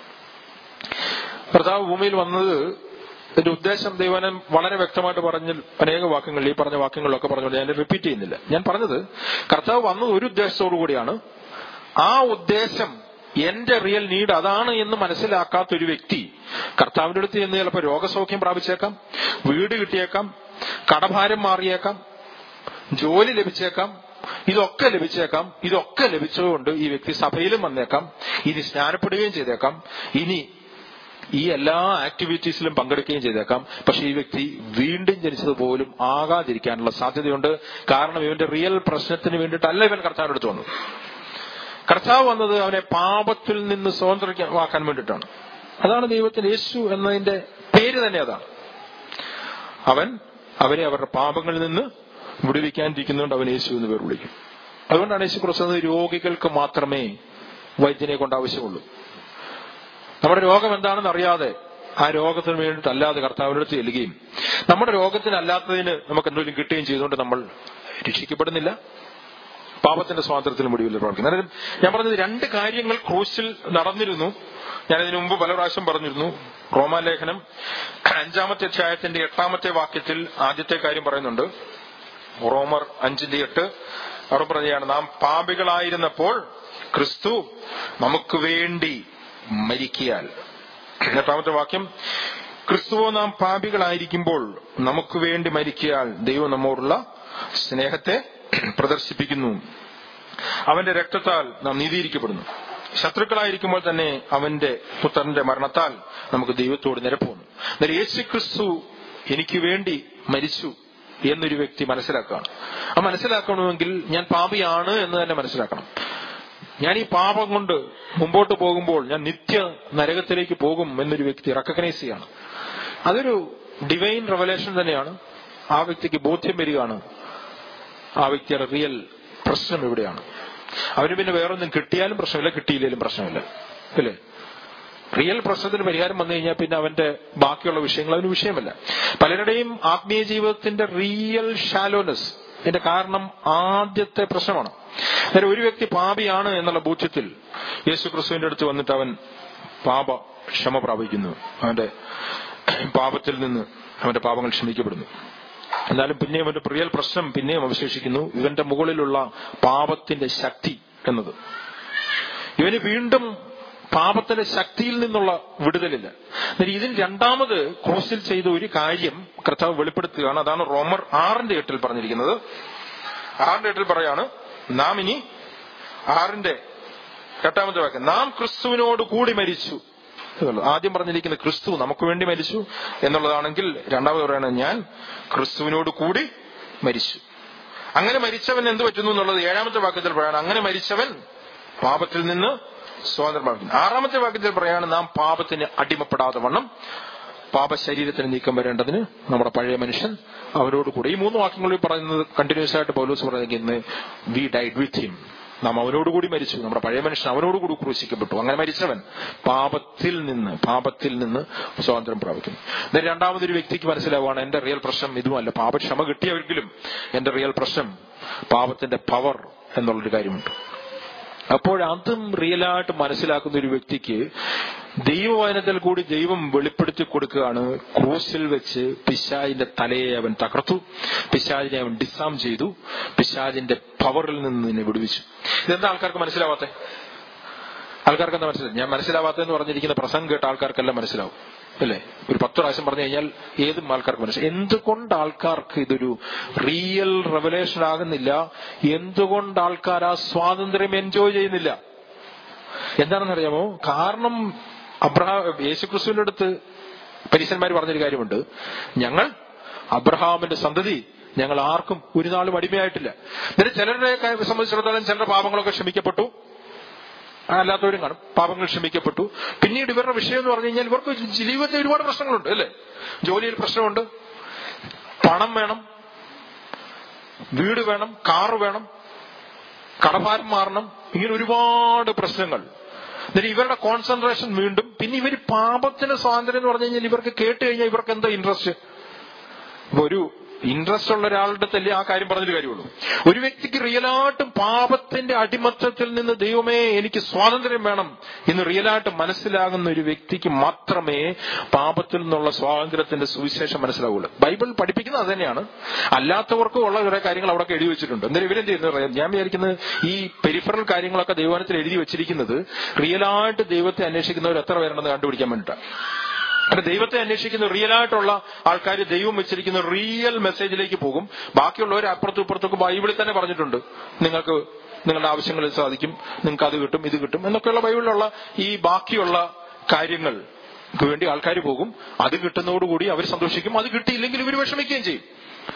കർത്താവ് ഭൂമിയിൽ വന്നത് ഇതിന്റെ ഉദ്ദേശം ദൈവനം വളരെ വ്യക്തമായിട്ട് പറഞ്ഞ അനേക വാക്യങ്ങൾ ഈ പറഞ്ഞ വാക്യങ്ങളിലൊക്കെ പറഞ്ഞുകൊണ്ട് ഞാൻ റിപ്പീറ്റ് ചെയ്യുന്നില്ല ഞാൻ പറഞ്ഞത് കർത്താവ് വന്നത് ഒരു ഉദ്ദേശത്തോടു കൂടിയാണ് ആ ഉദ്ദേശം എന്റെ റിയൽ നീഡ് അതാണ് എന്ന് മനസ്സിലാക്കാത്ത ഒരു വ്യക്തി കർത്താവിന്റെ അടുത്ത് ചെന്ന് ചിലപ്പോൾ രോഗസൗഖ്യം പ്രാപിച്ചേക്കാം വീട് കിട്ടിയേക്കാം കടഭാരം മാറിയേക്കാം ജോലി ലഭിച്ചേക്കാം ഇതൊക്കെ ലഭിച്ചേക്കാം ഇതൊക്കെ ലഭിച്ചതുകൊണ്ട് ഈ വ്യക്തി സഭയിലും വന്നേക്കാം ഇനി സ്നാനപ്പെടുകയും ചെയ്തേക്കാം ഇനി ഈ എല്ലാ ആക്ടിവിറ്റീസിലും പങ്കെടുക്കുകയും ചെയ്തേക്കാം പക്ഷെ ഈ വ്യക്തി വീണ്ടും ജനിച്ചത് പോലും ആകാതിരിക്കാനുള്ള സാധ്യതയുണ്ട് കാരണം ഇവന്റെ റിയൽ പ്രശ്നത്തിന് വേണ്ടിയിട്ടല്ല ഇവൻ കർത്താവിന്റെ അടുത്ത് വന്നത് കർത്താവ് വന്നത് അവനെ പാപത്തിൽ നിന്ന് സ്വതന്ത്രമാക്കാൻ വേണ്ടിയിട്ടാണ് അതാണ് ദൈവത്തിന് യേശു എന്നതിന്റെ പേര് തന്നെ അതാണ് അവൻ അവരെ അവരുടെ പാപങ്ങളിൽ നിന്ന് വിടുവിക്കാനിരിക്കുന്നതുകൊണ്ട് അവൻ യേശു എന്ന് പേർ വിളിക്കും അതുകൊണ്ടാണ് യേശു കുറച്ചത് രോഗികൾക്ക് മാത്രമേ വൈദ്യനെ കൊണ്ട് ആവശ്യമുള്ളൂ നമ്മുടെ രോഗം എന്താണെന്ന് അറിയാതെ ആ രോഗത്തിന് വേണ്ടിയിട്ട് അല്ലാതെ കർത്താവിൻ്റെ അടുത്ത് ചെല്ലുകയും നമ്മുടെ രോഗത്തിനല്ലാത്തതിന് നമുക്ക് എന്തെങ്കിലും കിട്ടുകയും ചെയ്തുകൊണ്ട് നമ്മൾ രക്ഷിക്കപ്പെടുന്നില്ല പാപത്തിന്റെ സ്വാതന്ത്ര്യത്തിന് മുടിവിൽ പ്രവർത്തിക്കും അതായത് ഞാൻ പറഞ്ഞത് രണ്ട് കാര്യങ്ങൾ ക്രൂശിൽ നടന്നിരുന്നു ഞാൻ ഇതിനു മുമ്പ് പല പ്രാവശ്യം പറഞ്ഞിരുന്നു റോമാലേഖനം അഞ്ചാമത്തെ അധ്യായത്തിന്റെ എട്ടാമത്തെ വാക്യത്തിൽ ആദ്യത്തെ കാര്യം പറയുന്നുണ്ട് റോമർ അഞ്ചിന്റെ എട്ട് അവിടെ പറയുകയാണ് നാം പാപികളായിരുന്നപ്പോൾ ക്രിസ്തു നമുക്ക് വേണ്ടി മരിക്കിയാൽ എട്ടാമത്തെ വാക്യം ക്രിസ്തുവോ നാം പാപികളായിരിക്കുമ്പോൾ നമുക്ക് വേണ്ടി മരിക്കിയാൽ ദൈവം നമ്മോടുള്ള സ്നേഹത്തെ പ്രദർശിപ്പിക്കുന്നു അവന്റെ രക്തത്താൽ നാം നീതിയിരിക്കപ്പെടുന്നു ശത്രുക്കളായിരിക്കുമ്പോൾ തന്നെ അവന്റെ പുത്രന്റെ മരണത്താൽ നമുക്ക് ദൈവത്തോട് നിരപ്പുന്നു എന്നാൽ യേശു ക്രിസ്തു എനിക്ക് വേണ്ടി മരിച്ചു എന്നൊരു വ്യക്തി മനസ്സിലാക്കുകയാണ് ആ മനസ്സിലാക്കണമെങ്കിൽ ഞാൻ പാപിയാണ് എന്ന് തന്നെ മനസ്സിലാക്കണം ഞാൻ ഈ പാപം കൊണ്ട് മുമ്പോട്ട് പോകുമ്പോൾ ഞാൻ നിത്യ നരകത്തിലേക്ക് പോകും എന്നൊരു വ്യക്തി റെക്കഗ്നൈസ് ചെയ്യാണ് അതൊരു ഡിവൈൻ റെവലേഷൻ തന്നെയാണ് ആ വ്യക്തിക്ക് ബോധ്യം വരികയാണ് ആ വ്യക്തിയുടെ റിയൽ പ്രശ്നം എവിടെയാണ് അവന് പിന്നെ വേറൊന്നും കിട്ടിയാലും പ്രശ്നമില്ല കിട്ടിയില്ലെങ്കിലും പ്രശ്നമില്ല അല്ലേ റിയൽ പ്രശ്നത്തിന് പരിഹാരം വന്നു കഴിഞ്ഞാൽ പിന്നെ അവന്റെ ബാക്കിയുള്ള വിഷയങ്ങൾ അവന് വിഷയമല്ല പലരുടെയും ആത്മീയ ജീവിതത്തിന്റെ റിയൽ ഷാലോനെസ് ഇതിന്റെ കാരണം ആദ്യത്തെ പ്രശ്നമാണ് അന്നേരം ഒരു വ്യക്തി പാപിയാണ് എന്നുള്ള ബോധ്യത്തിൽ യേശു ക്രിസ്തുവിന്റെ അടുത്ത് വന്നിട്ട് അവൻ പാപ ക്ഷമ പ്രാപിക്കുന്നു അവന്റെ പാപത്തിൽ നിന്ന് അവന്റെ പാപങ്ങൾ ക്ഷമിക്കപ്പെടുന്നു എന്നാലും പിന്നെയും അവന്റെ റിയൽ പ്രശ്നം പിന്നെയും അവശേഷിക്കുന്നു ഇവന്റെ മുകളിലുള്ള പാപത്തിന്റെ ശക്തി എന്നത് ഇവന് വീണ്ടും പാപത്തിന്റെ ശക്തിയിൽ നിന്നുള്ള വിടുതലില്ല എന്നാൽ ഇതിന് രണ്ടാമത് ക്രോസിൽ ചെയ്ത ഒരു കാര്യം കർത്താവ് വെളിപ്പെടുത്തുകയാണ് അതാണ് റോമർ ആറിന്റെ എട്ടിൽ പറഞ്ഞിരിക്കുന്നത് ആറിന്റെ എട്ടിൽ പറയാണ് നാം ഇനി ആറിന്റെ എട്ടാമത്തെ വാക്യം നാം ക്രിസ്തുവിനോട് കൂടി മരിച്ചു എന്നുള്ളത്. ആദ്യം പറഞ്ഞിരിക്കുന്ന ക്രിസ്തു നമുക്ക് വേണ്ടി മരിച്ചു എന്നുള്ളതാണെങ്കിൽ രണ്ടാമത് പറയുന്നത് ഞാൻ ക്രിസ്തുവിനോട് കൂടി മരിച്ചു അങ്ങനെ മരിച്ചവൻ എന്ത് പറ്റുന്നു എന്നുള്ളത് ഏഴാമത്തെ വാക്യത്തിൽ പറയാണ് അങ്ങനെ മരിച്ചവൻ പാപത്തിൽ നിന്ന് സ്വാതന്ത്ര്യം പ്രാപിക്കുന്നു ആറാമത്തെ വാക്യത്തിൽ പറയാണ് നാം പാപത്തിന് അടിമപ്പെടാതെ വണ്ണം പാപ ശരീരത്തിന് നീക്കം വരേണ്ടതിന് നമ്മുടെ പഴയ മനുഷ്യൻ അവരോട് കൂടെ ഈ മൂന്ന് വാക്യങ്ങളിൽ പറയുന്നത് കണ്ടിന്യൂസ് ആയിട്ട് പൗലോസ് പറയുന്നത് വി ഡൈഡ് വിത്ത് ഹിം നാം അവനോടുകൂടി മരിച്ചു നമ്മുടെ പഴയ മനുഷ്യൻ അവനോടുകൂടി ക്രൂശിക്കപ്പെട്ടു അങ്ങനെ മരിച്ചവൻ പാപത്തിൽ നിന്ന് പാപത്തിൽ നിന്ന് സ്വാതന്ത്ര്യം പ്രാപിക്കുന്നു എന്നാൽ രണ്ടാമതൊരു വ്യക്തിക്ക് മനസ്സിലാവുകയാണ് എന്റെ റിയൽ പ്രശ്നം ഇതുമല്ല പാപക്ഷമ കിട്ടിയവരിലും എന്റെ റിയൽ പ്രശ്നം പാപത്തിന്റെ പവർ എന്നുള്ളൊരു കാര്യമുണ്ട് അപ്പോൾ അതും റിയലായിട്ട് മനസ്സിലാക്കുന്ന ഒരു വ്യക്തിക്ക് ദൈവവചനത്തിൽ കൂടി ദൈവം വെളിപ്പെടുത്തി കൊടുക്കുകയാണ് ക്രൂസിൽ വെച്ച് പിശാജിന്റെ തലയെ അവൻ തകർത്തു പിശാജിനെ അവൻ ഡിസാം ചെയ്തു പിശാജിന്റെ പവറിൽ നിന്ന് നിന്നെ വിടുവിച്ചു ഇതെന്താ ആൾക്കാർക്ക് മനസ്സിലാവാത്തെ ആൾക്കാർക്ക് എന്താ മനസ്സിലാവും ഞാൻ മനസ്സിലാവാത്തെന്ന് പറഞ്ഞിരിക്കുന്ന പ്രസംഗം കേട്ട ആൾക്കാർക്കെല്ലാം മനസ്സിലാവും അല്ലേ ഒരു പത്ത് പ്രാവശ്യം പറഞ്ഞു കഴിഞ്ഞാൽ ഏതും ആൾക്കാർക്ക് മനസ്സിലാവും എന്തുകൊണ്ട് ആൾക്കാർക്ക് ഇതൊരു റിയൽ റെവലേഷൻ ആകുന്നില്ല എന്തുകൊണ്ട് ആൾക്കാർ ആ സ്വാതന്ത്ര്യം എൻജോയ് ചെയ്യുന്നില്ല എന്താണെന്ന് അറിയാമോ കാരണം അബ്രഹാം യേശുക്രിസ്തുവിന്റെ അടുത്ത് പരീശന്മാർ പറഞ്ഞൊരു കാര്യമുണ്ട് ഞങ്ങൾ അബ്രഹാമിന്റെ സന്തതി ഞങ്ങൾ ആർക്കും ഒരു നാളും അടിമയായിട്ടില്ല എന്നിട്ട് ചിലരുടെ സംബന്ധിച്ചിടത്തോളം ചിലരുടെ പാപങ്ങളൊക്കെ ക്ഷമിക്കപ്പെട്ടു അല്ലാത്തവരും കാണും പാപങ്ങൾ ക്ഷമിക്കപ്പെട്ടു പിന്നീട് ഇവരുടെ വിഷയം എന്ന് പറഞ്ഞു കഴിഞ്ഞാൽ ഇവർക്ക് ജീവിതത്തിൽ ഒരുപാട് പ്രശ്നങ്ങളുണ്ട് അല്ലേ ജോലിയിൽ പ്രശ്നമുണ്ട് പണം വേണം വീട് വേണം കാറ് വേണം കടഭാരം മാറണം ഇങ്ങനെ ഒരുപാട് പ്രശ്നങ്ങൾ എന്നിട്ട് ഇവരുടെ കോൺസെൻട്രേഷൻ വീണ്ടും പിന്നെ ഇവർ പാപത്തിന് സ്വാതന്ത്ര്യം എന്ന് പറഞ്ഞു കഴിഞ്ഞാൽ ഇവർക്ക് കേട്ട് കഴിഞ്ഞാൽ ഇവർക്ക് എന്താ ഇൻട്രസ്റ്റ് ഒരു ഇൻട്രസ്റ്റ് ഉള്ള ഒരാളുടെ തല്ലേ ആ കാര്യം പറഞ്ഞൊരു കാര്യമുള്ളൂ ഒരു വ്യക്തിക്ക് റിയലായിട്ടും പാപത്തിന്റെ അടിമത്തത്തിൽ നിന്ന് ദൈവമേ എനിക്ക് സ്വാതന്ത്ര്യം വേണം എന്ന് റിയലായിട്ട് മനസ്സിലാകുന്ന ഒരു വ്യക്തിക്ക് മാത്രമേ പാപത്തിൽ നിന്നുള്ള സ്വാതന്ത്ര്യത്തിന്റെ സുവിശേഷം മനസ്സിലാവുള്ളൂ ബൈബിൾ പഠിപ്പിക്കുന്നത് അത് തന്നെയാണ് അല്ലാത്തവർക്കും ഉള്ള കുറെ കാര്യങ്ങൾ അവിടെ എഴുതി വെച്ചിട്ടുണ്ട് എന്തായാലും ഇവരെന്ത് ചെയ്യുന്നത് ഞാൻ വിചാരിക്കുന്നത് ഈ പെരിഫറൽ കാര്യങ്ങളൊക്കെ ദൈവനത്തിൽ എഴുതി വെച്ചിരിക്കുന്നത് റിയലായിട്ട് ദൈവത്തെ അന്വേഷിക്കുന്നവർ എത്ര പേരുണ്ടെന്ന് കണ്ടുപിടിക്കാൻ വേണ്ടിയിട്ടാണ് അപ്പൊ ദൈവത്തെ അന്വേഷിക്കുന്ന റിയൽ ആയിട്ടുള്ള ആൾക്കാർ ദൈവം വെച്ചിരിക്കുന്ന റിയൽ മെസ്സേജിലേക്ക് പോകും ബാക്കിയുള്ളവർ അപ്പുറത്തും ഇപ്പുറത്തൊക്കെ ബൈബിളിൽ തന്നെ പറഞ്ഞിട്ടുണ്ട് നിങ്ങൾക്ക് നിങ്ങളുടെ ആവശ്യങ്ങളിൽ സാധിക്കും നിങ്ങൾക്ക് അത് കിട്ടും ഇത് കിട്ടും എന്നൊക്കെയുള്ള ബൈബിളിലുള്ള ഈ ബാക്കിയുള്ള കാര്യങ്ങൾക്ക് വേണ്ടി ആൾക്കാർ പോകും അത് കിട്ടുന്നതോടുകൂടി അവർ സന്തോഷിക്കും അത് കിട്ടിയില്ലെങ്കിൽ ഇവർ വിഷമിക്കുകയും ചെയ്യും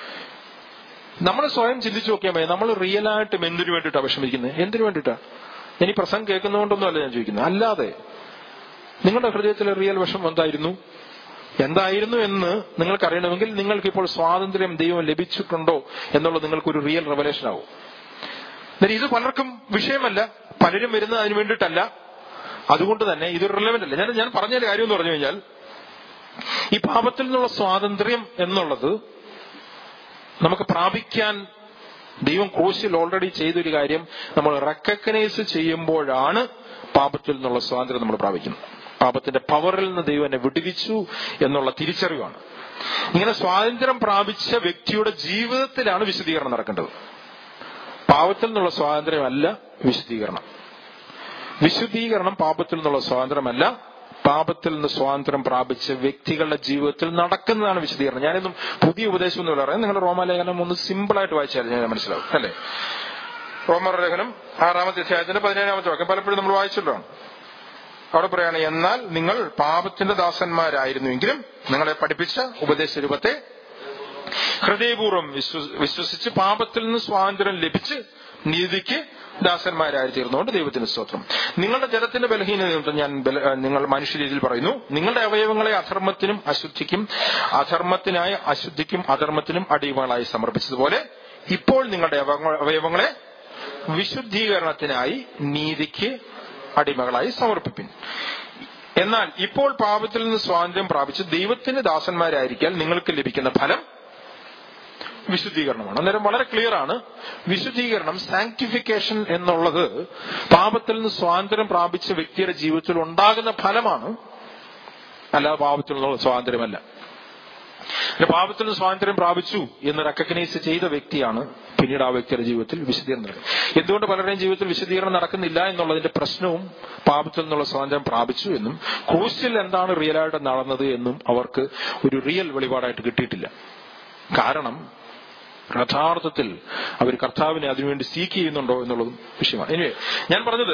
നമ്മൾ സ്വയം ചിന്തിച്ചു നോക്കിയാൽ മതി നമ്മൾ റിയലായിട്ടും എന്തിനു വേണ്ടിയിട്ടാണ് വിഷമിക്കുന്നത് എന്തിനു വേണ്ടിയിട്ടാണ് ഇനി പ്രസംഗം കേൾക്കുന്നതുകൊണ്ടൊന്നുമല്ല ഞാൻ ചോദിക്കുന്നത് അല്ലാതെ നിങ്ങളുടെ ഹൃദയത്തിലെ റിയൽ വിഷം എന്തായിരുന്നു എന്തായിരുന്നു എന്ന് നിങ്ങൾക്ക് അറിയണമെങ്കിൽ നിങ്ങൾക്ക് ഇപ്പോൾ സ്വാതന്ത്ര്യം ദൈവം ലഭിച്ചിട്ടുണ്ടോ എന്നുള്ളത് നിങ്ങൾക്കൊരു റിയൽ റെവലേഷൻ ആവും എന്നാൽ ഇത് പലർക്കും വിഷയമല്ല പലരും വരുന്നത് അതിന് വേണ്ടിയിട്ടല്ല അതുകൊണ്ട് തന്നെ ഇത് റിലവന്റ് അല്ല ഞാൻ ഞാൻ പറഞ്ഞ കാര്യം എന്ന് പറഞ്ഞു കഴിഞ്ഞാൽ ഈ പാപത്തിൽ നിന്നുള്ള സ്വാതന്ത്ര്യം എന്നുള്ളത് നമുക്ക് പ്രാപിക്കാൻ ദൈവം ക്രൂശിൽ ഓൾറെഡി ചെയ്തൊരു കാര്യം നമ്മൾ റെക്കഗ്നൈസ് ചെയ്യുമ്പോഴാണ് പാപത്തിൽ നിന്നുള്ള സ്വാതന്ത്ര്യം നമ്മൾ പ്രാപിക്കുന്നത് പാപത്തിന്റെ പവറിൽ നിന്ന് ദൈവം എന്നെ വിടുവിച്ചു എന്നുള്ള തിരിച്ചറിവാണ് ഇങ്ങനെ സ്വാതന്ത്ര്യം പ്രാപിച്ച വ്യക്തിയുടെ ജീവിതത്തിലാണ് വിശദീകരണം നടക്കേണ്ടത് പാപത്തിൽ നിന്നുള്ള സ്വാതന്ത്ര്യമല്ല വിശുദ്ധീകരണം വിശുദ്ധീകരണം പാപത്തിൽ നിന്നുള്ള സ്വാതന്ത്ര്യമല്ല പാപത്തിൽ നിന്ന് സ്വാതന്ത്ര്യം പ്രാപിച്ച വ്യക്തികളുടെ ജീവിതത്തിൽ നടക്കുന്നതാണ് വിശദീകരണം ഞാനിന്നും പുതിയ ഉപദേശം എന്ന് പറയാം നിങ്ങൾ റോമാലേഖനം ഒന്ന് സിമ്പിളായിട്ട് വായിച്ചാൽ ഞാൻ മനസ്സിലാവും അല്ലേ റോമർ ലേഖനം ആറാമത്തെ അധ്യായത്തിന്റെ പതിനേഴാമത്തെ വാക്യം പലപ്പോഴും നമ്മൾ വായിച്ചല്ലോ അവിടെ പറയാണ് എന്നാൽ നിങ്ങൾ പാപത്തിന്റെ ദാസന്മാരായിരുന്നുവെങ്കിലും നിങ്ങളെ പഠിപ്പിച്ച ഉപദേശ രൂപത്തെ ഹൃദയപൂർവ്വം വിശ്വ- വിശ്വസിച്ച് പാപത്തിൽ നിന്ന് സ്വാതന്ത്ര്യം ലഭിച്ച് നീതിക്ക് ദാസന്മാരായി തീർന്നുകൊണ്ട് ദൈവത്തിന് സ്തോത്രം നിങ്ങളുടെ ജലത്തിന്റെ ബലഹീനത നിമിത്തം ഞാൻ ബല- ഏഹ് നിങ്ങൾ മനുഷ്യരീതിയിൽ പറയുന്നു നിങ്ങളുടെ അവയവങ്ങളെ അധർമ്മത്തിനും അശുദ്ധിക്കും അധർമ്മത്തിനായ അശുദ്ധിക്കും അധർമ്മത്തിനും അടിമകളായി സമർപ്പിച്ചതുപോലെ ഇപ്പോൾ നിങ്ങളുടെ അവയവ- അവയവങ്ങളെ വിശുദ്ധീകരണത്തിനായി നീതിക്ക് അടിമകളായി സമർപ്പിപ്പിൻ എന്നാൽ ഇപ്പോൾ പാപത്തിൽ നിന്ന് സ്വാതന്ത്ര്യം പ്രാപിച്ച് ദൈവത്തിന്റെ ദാസന്മാരായിരിക്കാൻ നിങ്ങൾക്ക് ലഭിക്കുന്ന ഫലം വിശുദ്ധീകരണമാണ് അന്നേരം വളരെ ക്ലിയർ ആണ് വിശുദ്ധീകരണം സാങ്ക്ടിഫിക്കേഷൻ എന്നുള്ളത് പാപത്തിൽ നിന്ന് സ്വാതന്ത്ര്യം പ്രാപിച്ച വ്യക്തിയുടെ ജീവിതത്തിൽ ഉണ്ടാകുന്ന ഫലമാണ് അല്ലാതെ പാപത്തിൽ നിന്നുള്ള സ്വാതന്ത്ര്യമല്ല പിന്നെ പാപത്തിൽ നിന്ന് സ്വാതന്ത്ര്യം പ്രാപിച്ചു എന്ന് റെക്കഗ്നൈസ് ചെയ്ത വ്യക്തിയാണ് പിന്നീട് ആ വ്യക്തിയുടെ ജീവിതത്തിൽ വിശദീകരണം നടക്കുന്നത് എന്തുകൊണ്ട് പലരുടെയും ജീവിതത്തിൽ വിശദീകരണം നടക്കുന്നില്ല എന്നുള്ളതിന്റെ പ്രശ്നവും പാപത്തിൽ നിന്നുള്ള സ്വാതന്ത്ര്യം പ്രാപിച്ചു എന്നും ക്രൂസിൽ എന്താണ് റിയലായിട്ട് നടന്നത് എന്നും അവർക്ക് ഒരു റിയൽ വെളിപാടായിട്ട് കിട്ടിയിട്ടില്ല കാരണം യഥാർത്ഥത്തിൽ അവർ കർത്താവിനെ അതിനുവേണ്ടി സീക്ക് ചെയ്യുന്നുണ്ടോ എന്നുള്ളതും വിഷയമാണ് എനിവേ ഞാൻ പറഞ്ഞത്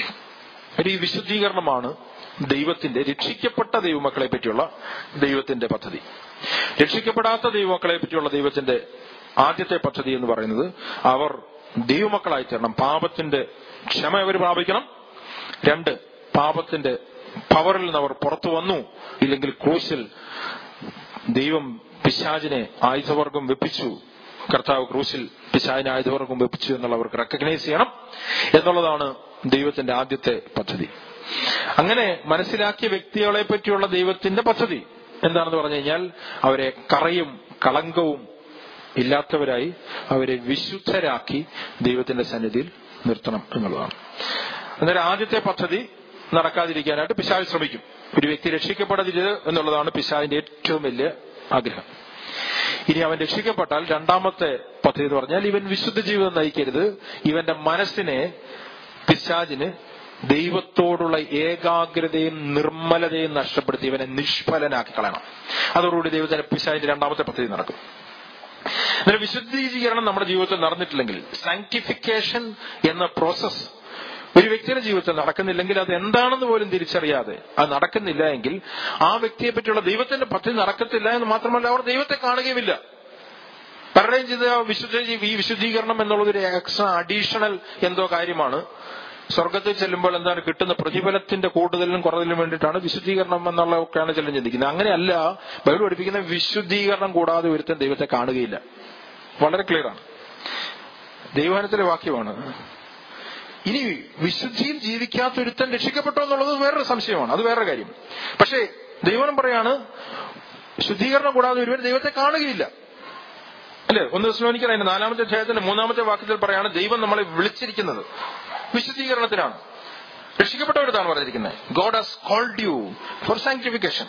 ഒരു ഈ വിശുദ്ധീകരണമാണ് ദൈവത്തിന്റെ രക്ഷിക്കപ്പെട്ട ദൈവമക്കളെ പറ്റിയുള്ള ദൈവത്തിന്റെ പദ്ധതി രക്ഷിക്കപ്പെടാത്ത ദൈവമക്കളെ പറ്റിയുള്ള ദൈവത്തിന്റെ ആദ്യത്തെ പദ്ധതി എന്ന് പറയുന്നത് അവർ ദൈവമക്കളായി തീരണം പാപത്തിന്റെ ക്ഷമ അവർ പ്രാപിക്കണം രണ്ട് പാപത്തിന്റെ പവറിൽ നിന്ന് അവർ പുറത്തു വന്നു ഇല്ലെങ്കിൽ ക്രൂശിൽ ദൈവം പിശാചിനെ ആയുധവർഗം വെപ്പിച്ചു കർത്താവ് ക്രൂശിൽ പിശാചിനെ ആയുധവർഗം വെപ്പിച്ചു എന്നുള്ളവർക്ക് റെക്കഗ്നൈസ് ചെയ്യണം എന്നുള്ളതാണ് ദൈവത്തിന്റെ ആദ്യത്തെ പദ്ധതി അങ്ങനെ മനസ്സിലാക്കിയ വ്യക്തികളെ പറ്റിയുള്ള ദൈവത്തിന്റെ പദ്ധതി എന്താണെന്ന് പറഞ്ഞു കഴിഞ്ഞാൽ അവരെ കറയും കളങ്കവും ഇല്ലാത്തവരായി അവരെ വിശുദ്ധരാക്കി ദൈവത്തിന്റെ സന്നിധിയിൽ നിർത്തണം എന്നുള്ളതാണ് അന്നേരം ആദ്യത്തെ പദ്ധതി നടക്കാതിരിക്കാനായിട്ട് പിശാൽ ശ്രമിക്കും ഒരു വ്യക്തി രക്ഷിക്കപ്പെടരുത് എന്നുള്ളതാണ് പിശാലിന്റെ ഏറ്റവും വലിയ ആഗ്രഹം ഇനി അവൻ രക്ഷിക്കപ്പെട്ടാൽ രണ്ടാമത്തെ പദ്ധതി എന്ന് പറഞ്ഞാൽ ഇവൻ വിശുദ്ധ ജീവിതം നയിക്കരുത് ഇവന്റെ മനസ്സിനെ പിശാജിന് ദൈവത്തോടുള്ള ഏകാഗ്രതയും നിർമ്മലതയും നഷ്ടപ്പെടുത്തി ഇവനെ നിഷ്ഫലനാക്കി കളയണം അതോടുകൂടി ദൈവത്തിന്റെ പിശാജിന്റെ രണ്ടാമത്തെ പദ്ധതി നടക്കും എന്നാൽ വിശുദ്ധീകരണം നമ്മുടെ ജീവിതത്തിൽ നടന്നിട്ടില്ലെങ്കിൽ സാങ്ക്ടിഫിക്കേഷൻ എന്ന പ്രോസസ് ഒരു വ്യക്തിയുടെ ജീവിതത്തിൽ നടക്കുന്നില്ലെങ്കിൽ അത് എന്താണെന്ന് പോലും തിരിച്ചറിയാതെ അത് നടക്കുന്നില്ല എങ്കിൽ ആ വ്യക്തിയെ പറ്റിയുള്ള ദൈവത്തിന്റെ പദ്ധതി നടക്കത്തില്ല എന്ന് മാത്രമല്ല അവർ ദൈവത്തെ കാണുകയുമില്ല പലരുടെയും ചെയ്ത വിശുദ്ധ ഈ വിശുദ്ധീകരണം എന്നുള്ളത് ഒരു എക്സ്ട്രാ അഡീഷണൽ എന്തോ കാര്യമാണ് സ്വർഗത്തിൽ ചെല്ലുമ്പോൾ എന്താണ് കിട്ടുന്ന പ്രതിഫലത്തിന്റെ കൂടുതലിനും കുറവിലും വേണ്ടിയിട്ടാണ് വിശുദ്ധീകരണം എന്നുള്ളതൊക്കെയാണ് ചിലർ ചിന്തിക്കുന്നത് അങ്ങനെയല്ല ബൈബിൾ പഠിപ്പിക്കുന്ന വിശുദ്ധീകരണം കൂടാതെ ഒരുത്തൻ ദൈവത്തെ കാണുകയില്ല വളരെ ക്ലിയർ ആണ് ദൈവവനത്തിലെ വാക്യമാണ് ഇനി വിശുദ്ധിയിൽ ജീവിക്കാത്ത ഒരുത്തൻ രക്ഷിക്കപ്പെട്ടോ എന്നുള്ളത് വേറൊരു സംശയമാണ് അത് വേറൊരു കാര്യം പക്ഷേ ദൈവനം പറയാണ് ശുദ്ധീകരണം കൂടാതെ ഒരുവൻ ദൈവത്തെ കാണുകയില്ല അല്ലേ ഒന്ന് സ്ലോനിക്കർ അതിന്റെ നാലാമത്തെ അധ്യായത്തിന്റെ മൂന്നാമത്തെ വാക്യത്തിൽ പറയാണ് ദൈവം നമ്മളെ വിളിച്ചിരിക്കുന്നത് വിശുദ്ധീകരണത്തിനാണ് രക്ഷിക്കപ്പെട്ടവരുത്താണ് പറഞ്ഞിരിക്കുന്നത് God has called you for sanctification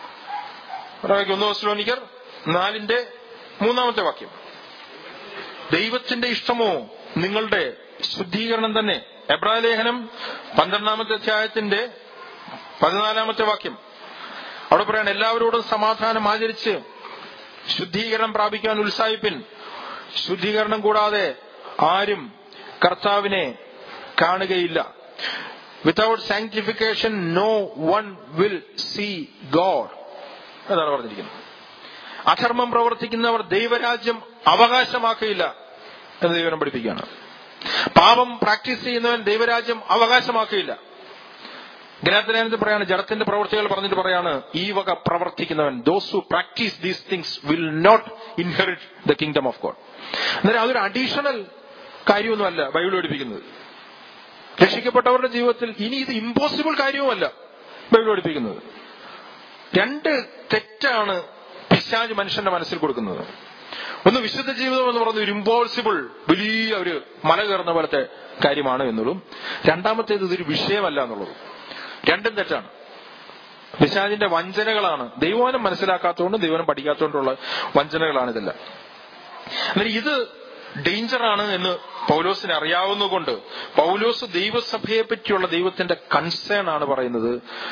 ഒന്ന് സ്ലോനിക്കർ നാലിന്റെ മൂന്നാമത്തെ വാക്യം ദൈവത്തിന്റെ ഇഷ്ടമോ നിങ്ങളുടെ ശുദ്ധീകരണം തന്നെ എബ്രായ ലേഖനം പന്ത്രണ്ടാമത്തെ അധ്യായത്തിന്റെ പതിനാലാമത്തെ വാക്യം അവിടെ പറയാണ് എല്ലാവരോടും സമാധാനം ആചരിച്ച് ശുദ്ധീകരണം പ്രാപിക്കാൻ ഉത്സാഹിപ്പിൻ ശുദ്ധീകരണം കൂടാതെ ആരും കർത്താവിനെ കാണുകയില്ല without sanctification no one will see God എന്നാണ് പറഞ്ഞിരിക്കുന്നത് അധർമ്മം പ്രവർത്തിക്കുന്നവർ ദൈവരാജ്യം അവകാശമാക്കുകയില്ല എന്ന് ദൈവനം പഠിപ്പിക്കുകയാണ് പാപം പ്രാക്ടീസ് ചെയ്യുന്നവൻ ദൈവരാജ്യം അവകാശമാക്കുകയില്ല ഗലാത്തലേനത്തിൽ പറയാണ് ജഡത്തിന്റെ പ്രവർത്തികൾ പറഞ്ഞിട്ട് പറയാണ് ഈ വക പ്രവർത്തിക്കുന്നവൻ those who practice these things will not inherit the kingdom of God അന്നേരം അതൊരു അഡീഷണൽ കാര്യമൊന്നുമല്ല ബൈബിൾ പഠിപ്പിക്കുന്നത് രക്ഷിക്കപ്പെട്ടവരുടെ ജീവിതത്തിൽ ഇനി ഇത് ഇമ്പോസിബിൾ കാര്യവുമല്ല ബൈബിൾ പഠിപ്പിക്കുന്നത് രണ്ട് തെറ്റാണ് പിശാജ് മനുഷ്യന്റെ മനസ്സിൽ കൊടുക്കുന്നത് ഒന്ന് വിശുദ്ധ ജീവിതം എന്ന് പറയുന്നത് ഒരു ഇമ്പോസിബിൾ വലിയ ഒരു മല കയറുന്ന പോലത്തെ കാര്യമാണ് എന്നുള്ളതും രണ്ടാമത്തേത് ഇതൊരു വിഷയമല്ല എന്നുള്ളതും രണ്ടും തെറ്റാണ് പിശാജിന്റെ വഞ്ചനകളാണ് ദൈവനം മനസ്സിലാക്കാത്തതുകൊണ്ടും ദൈവനം പഠിക്കാത്തതുകൊണ്ടുള്ള വഞ്ചനകളാണ് ഇതെല്ലാം എന്നാൽ ഇത് ഡേഞ്ചറാണ് എന്ന് പൗലോസിന് അറിയാവുന്നതുകൊണ്ട് പൗലോസ് ദൈവസഭയെ പറ്റിയുള്ള ദൈവത്തിന്റെ കൺസേൺ ആണ് പറയുന്നത്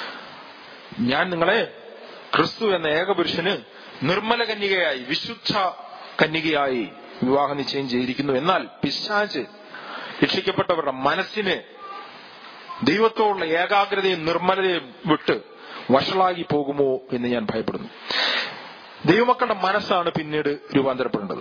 ഞാൻ നിങ്ങളെ ക്രിസ്തു എന്ന ഏകപുരുഷന് നിർമ്മല കന്യകയായി വിശുദ്ധ കന്യകയായി വിവാഹ നിശ്ചയം ചെയ്തിരിക്കുന്നു എന്നാൽ പിശാച് രക്ഷിക്കപ്പെട്ടവരുടെ മനസ്സിന് ദൈവത്തോടുള്ള ഏകാഗ്രതയും നിർമ്മലതയും വിട്ട് വഷളാകി പോകുമോ എന്ന് ഞാൻ ഭയപ്പെടുന്നു ദൈവമക്കളുടെ മനസ്സാണ് പിന്നീട് രൂപാന്തരപ്പെടേണ്ടത്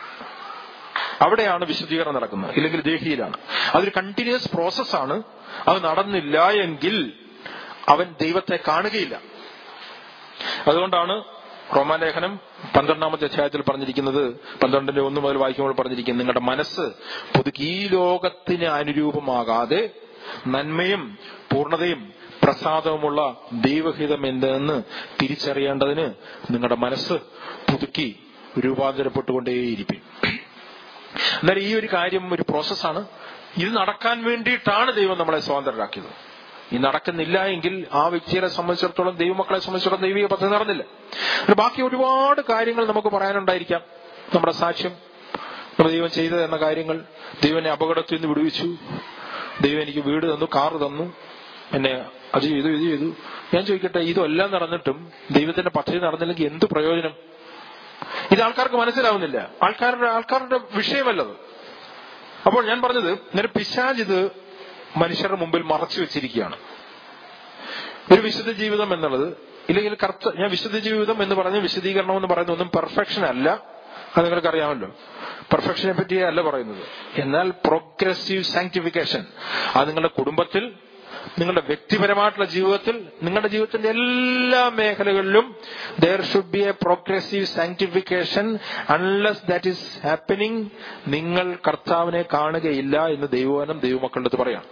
അവിടെയാണ് വിശുദ്ധീകരണം നടക്കുന്നത് ഇല്ലെങ്കിൽ ദേഹിയിലാണ് അതൊരു കണ്ടിന്യൂസ് പ്രോസസ്സാണ് അത് നടന്നില്ല എങ്കിൽ അവൻ ദൈവത്തെ കാണുകയില്ല അതുകൊണ്ടാണ് റോമാലേഖനം പന്ത്രണ്ടാമത്തെ അധ്യായത്തിൽ പറഞ്ഞിരിക്കുന്നത് പന്ത്രണ്ടിന്റെ ഒന്ന് മുതൽ വായിക്കുമ്പോൾ പറഞ്ഞിരിക്കുന്നത് നിങ്ങളുടെ മനസ്സ് പുതുക്കി ഈ ലോകത്തിന് അനുരൂപമാകാതെ നന്മയും പൂർണ്ണതയും പ്രസാദവുമുള്ള ദൈവഹിതം എന്തെന്ന് തിരിച്ചറിയേണ്ടതിന് നിങ്ങളുടെ മനസ്സ് പുതുക്കി രൂപാന്തരപ്പെട്ടുകൊണ്ടേയിരിക്കും എന്നാൽ ഈ ഒരു കാര്യം ഒരു പ്രോസസ്സാണ് ഇത് നടക്കാൻ വേണ്ടിയിട്ടാണ് ദൈവം നമ്മളെ സ്വാതന്ത്രരാക്കിയത് ഈ നടക്കുന്നില്ല എങ്കിൽ ആ വ്യക്തിയെ സംബന്ധിച്ചിടത്തോളം ദൈവമക്കളെ സംബന്ധിച്ചിടത്തോളം ദൈവിക പദ്ധതി നടന്നില്ല പിന്നെ ബാക്കി ഒരുപാട് കാര്യങ്ങൾ നമുക്ക് പറയാനുണ്ടായിരിക്കാം നമ്മുടെ സാക്ഷ്യം നമ്മുടെ ദൈവം ചെയ്തത് എന്ന കാര്യങ്ങൾ ദൈവം എന്നെ അപകടത്തിൽ നിന്ന് വിടുവിച്ചു ദൈവം എനിക്ക് വീട് തന്നു കാറ് തന്നു എന്നെ അത് ചെയ്തു ഇത് ചെയ്തു ഞാൻ ചോദിക്കട്ടെ ഇതെല്ലാം നടന്നിട്ടും ദൈവത്തിന്റെ പദ്ധതി നടന്നില്ലെങ്കിൽ എന്ത് പ്രയോജനം ഇത് ആൾക്കാർക്ക് മനസ്സിലാവുന്നില്ല ആൾക്കാരുടെ ആൾക്കാരുടെ വിഷയമല്ലത് അപ്പോൾ ഞാൻ പറഞ്ഞത് നേരെ പിശാജ് ഇത് മനുഷ്യരുടെ മുമ്പിൽ മറച്ചു വെച്ചിരിക്കുകയാണ് ഒരു വിശുദ്ധ ജീവിതം എന്നുള്ളത് ഇല്ലെങ്കിൽ കർത്ത ഞാൻ വിശുദ്ധ ജീവിതം എന്ന് പറഞ്ഞ് വിശദീകരണം എന്ന് പറയുന്ന ഒന്നും പെർഫെക്ഷൻ അല്ല അത് നിങ്ങൾക്ക് അറിയാമല്ലോ പെർഫെക്ഷനെ പറ്റി അല്ല പറയുന്നത് എന്നാൽ പ്രോഗ്രസീവ് സാങ്ക്ടിഫിക്കേഷൻ അത് നിങ്ങളുടെ കുടുംബത്തിൽ നിങ്ങളുടെ വ്യക്തിപരമായിട്ടുള്ള ജീവിതത്തിൽ നിങ്ങളുടെ ജീവിതത്തിന്റെ എല്ലാ മേഖലകളിലും there should be a progressive sanctification unless that is happening നിങ്ങൾ കർത്താവിനെ കാണുകയില്ല എന്ന് ദൈവവനം ദൈവമക്കളുടെ അടുത്ത് പറയാം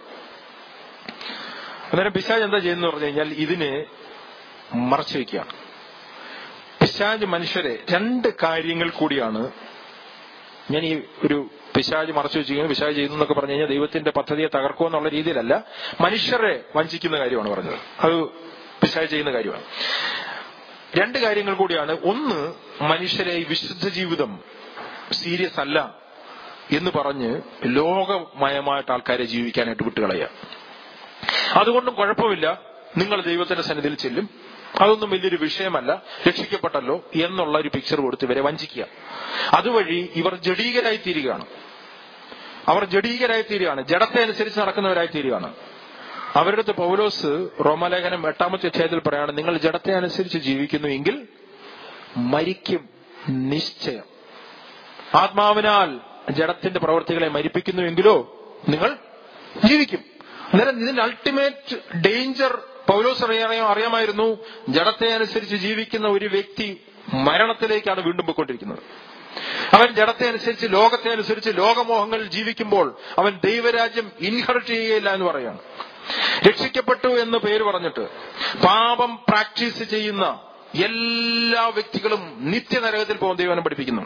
അന്നേരം പിശാജ് എന്താ ചെയ്യുന്നത് പറഞ്ഞു കഴിഞ്ഞാൽ ഇതിനെ മറച്ചു വയ്ക്കുകയാണ് പിശാജ് മനുഷ്യരെ രണ്ട് കാര്യങ്ങൾ കൂടിയാണ് ഞാൻ ഈ ഒരു പിശാജ് മറച്ചു വെച്ചിരിക്കുന്നു പിശാജ് ചെയ്യുന്നു എന്നൊക്കെ പറഞ്ഞു കഴിഞ്ഞാൽ ദൈവത്തിന്റെ പദ്ധതിയെ തകർക്കുക എന്നുള്ള രീതിയിലല്ല മനുഷ്യരെ വഞ്ചിക്കുന്ന കാര്യമാണ് പറഞ്ഞത് അത് പിശാജ് ചെയ്യുന്ന കാര്യമാണ് രണ്ട് കാര്യങ്ങൾ കൂടിയാണ് ഒന്ന് മനുഷ്യരെ ഈ വിശുദ്ധ ജീവിതം സീരിയസ് അല്ല എന്ന് പറഞ്ഞ് ലോകമയമായിട്ട് ആൾക്കാരെ ജീവിക്കാനായിട്ട് വിട്ടുകളയുക അതുകൊണ്ടും കുഴപ്പമില്ല നിങ്ങൾ ദൈവത്തിന്റെ സന്നിധിയിൽ ചെല്ലും അതൊന്നും വലിയൊരു വിഷയമല്ല രക്ഷിക്കപ്പെട്ടല്ലോ എന്നുള്ള ഒരു പിക്ചർ കൊടുത്ത് ഇവരെ വഞ്ചിക്കുക അതുവഴി ഇവർ ജഡീകരായി തീരുകയാണ് അവർ ജഡീകരായി തീരുകയാണ് ജഡത്തെ അനുസരിച്ച് നടക്കുന്നവരായി തീരുകയാണ് അവരുടെ അടുത്ത് പൗലോസ് റോമാലേഖനം എട്ടാമത്തെ അധ്യായത്തിൽ പറയാണ് നിങ്ങൾ ജഡത്തെ അനുസരിച്ച് ജീവിക്കുന്നു എങ്കിൽ മരിക്കും നിശ്ചയം ആത്മാവിനാൽ ജഡത്തിന്റെ പ്രവൃത്തികളെ മരിപ്പിക്കുന്നുവെങ്കിലോ നിങ്ങൾ ജീവിക്കും അന്നേരം ഇതിന്റെ അൾട്ടിമേറ്റ് ഡേഞ്ചർ പൗലോസ് അറിയാം അറിയാമായിരുന്നു ജഡത്തെ അനുസരിച്ച് ജീവിക്കുന്ന ഒരു വ്യക്തി മരണത്തിലേക്കാണ് വീണ്ടും പോയിക്കൊണ്ടിരിക്കുന്നത് അവൻ ജഡത്തെ അനുസരിച്ച് ലോകത്തെ അനുസരിച്ച് ലോകമോഹങ്ങളിൽ ജീവിക്കുമ്പോൾ അവൻ ദൈവരാജ്യം ഇൻഹറിറ്റ് ചെയ്യുകയില്ല എന്ന് പറയാണ് രക്ഷിക്കപ്പെട്ടു എന്ന് പേര് പറഞ്ഞിട്ട് പാപം പ്രാക്ടീസ് ചെയ്യുന്ന എല്ലാ വ്യക്തികളും നിത്യനരകത്തിൽ പോകുന്ന ദൈവനം പഠിപ്പിക്കുന്നു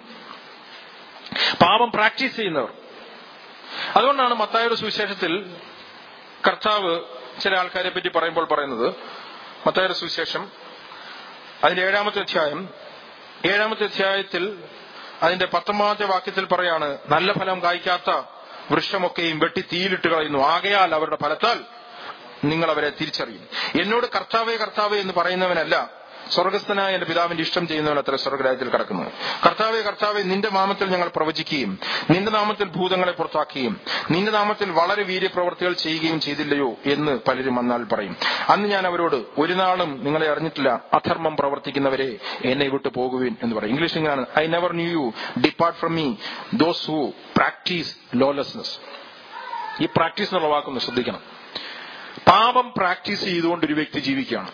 പാപം പ്രാക്ടീസ് ചെയ്യുന്നവർ അതുകൊണ്ടാണ് മത്തായുടെ സുവിശേഷത്തിൽ കർത്താവ് ചില ആൾക്കാരെ പറ്റി പറയുമ്പോൾ പറയുന്നത് മത്തായുടെ സുവിശേഷം അതിന്റെ ഏഴാമത്തെ അധ്യായം ഏഴാമത്തെ അധ്യായത്തിൽ അതിന്റെ പത്തൊമ്പതാമത്തെ വാക്യത്തിൽ പറയാണ് നല്ല ഫലം കായ്ക്കാത്ത വൃക്ഷമൊക്കെയും വെട്ടി തീയിലിട്ട് കളയുന്നു ആകയാൽ അവരുടെ ഫലത്താൽ നിങ്ങൾ അവരെ തിരിച്ചറിയും എന്നോട് കർത്താവേ കർത്താവേ എന്ന് പറയുന്നവനല്ല സ്വർഗസ്ഥനായ എന്റെ പിതാവിന്റെ ഇഷ്ടം ചെയ്യുന്നവൻ അത്ര സ്വർഗരാജ്യത്തിൽ കിടക്കുന്നത് കർത്താവെ കർത്താവെ നിന്റെ നാമത്തിൽ ഞങ്ങൾ പ്രവചിക്കുകയും നിന്റെ നാമത്തിൽ ഭൂതങ്ങളെ പുറത്താക്കുകയും നിന്റെ നാമത്തിൽ വളരെ വീര്യപ്രവർത്തികൾ ചെയ്യുകയും ചെയ്തില്ലയോ എന്ന് പലരും വന്നാൽ പറയും അന്ന് ഞാൻ അവരോട് ഒരു നാളും നിങ്ങളെ അറിഞ്ഞിട്ടില്ല അധർമ്മം പ്രവർത്തിക്കുന്നവരെ എന്നെ വിട്ടു പോകുവിൻ എന്ന് പറയും ഇംഗ്ലീഷ് ഇങ്ങനെയാണ് I never knew you depart from me those who practice lawlessness ഈ പ്രാക്ടീസ് എന്നുള്ള വാക്കൊന്ന് ശ്രദ്ധിക്കണം പാപം പ്രാക്ടീസ് ചെയ്തുകൊണ്ട് ഒരു വ്യക്തി ജീവിക്കുകയാണ്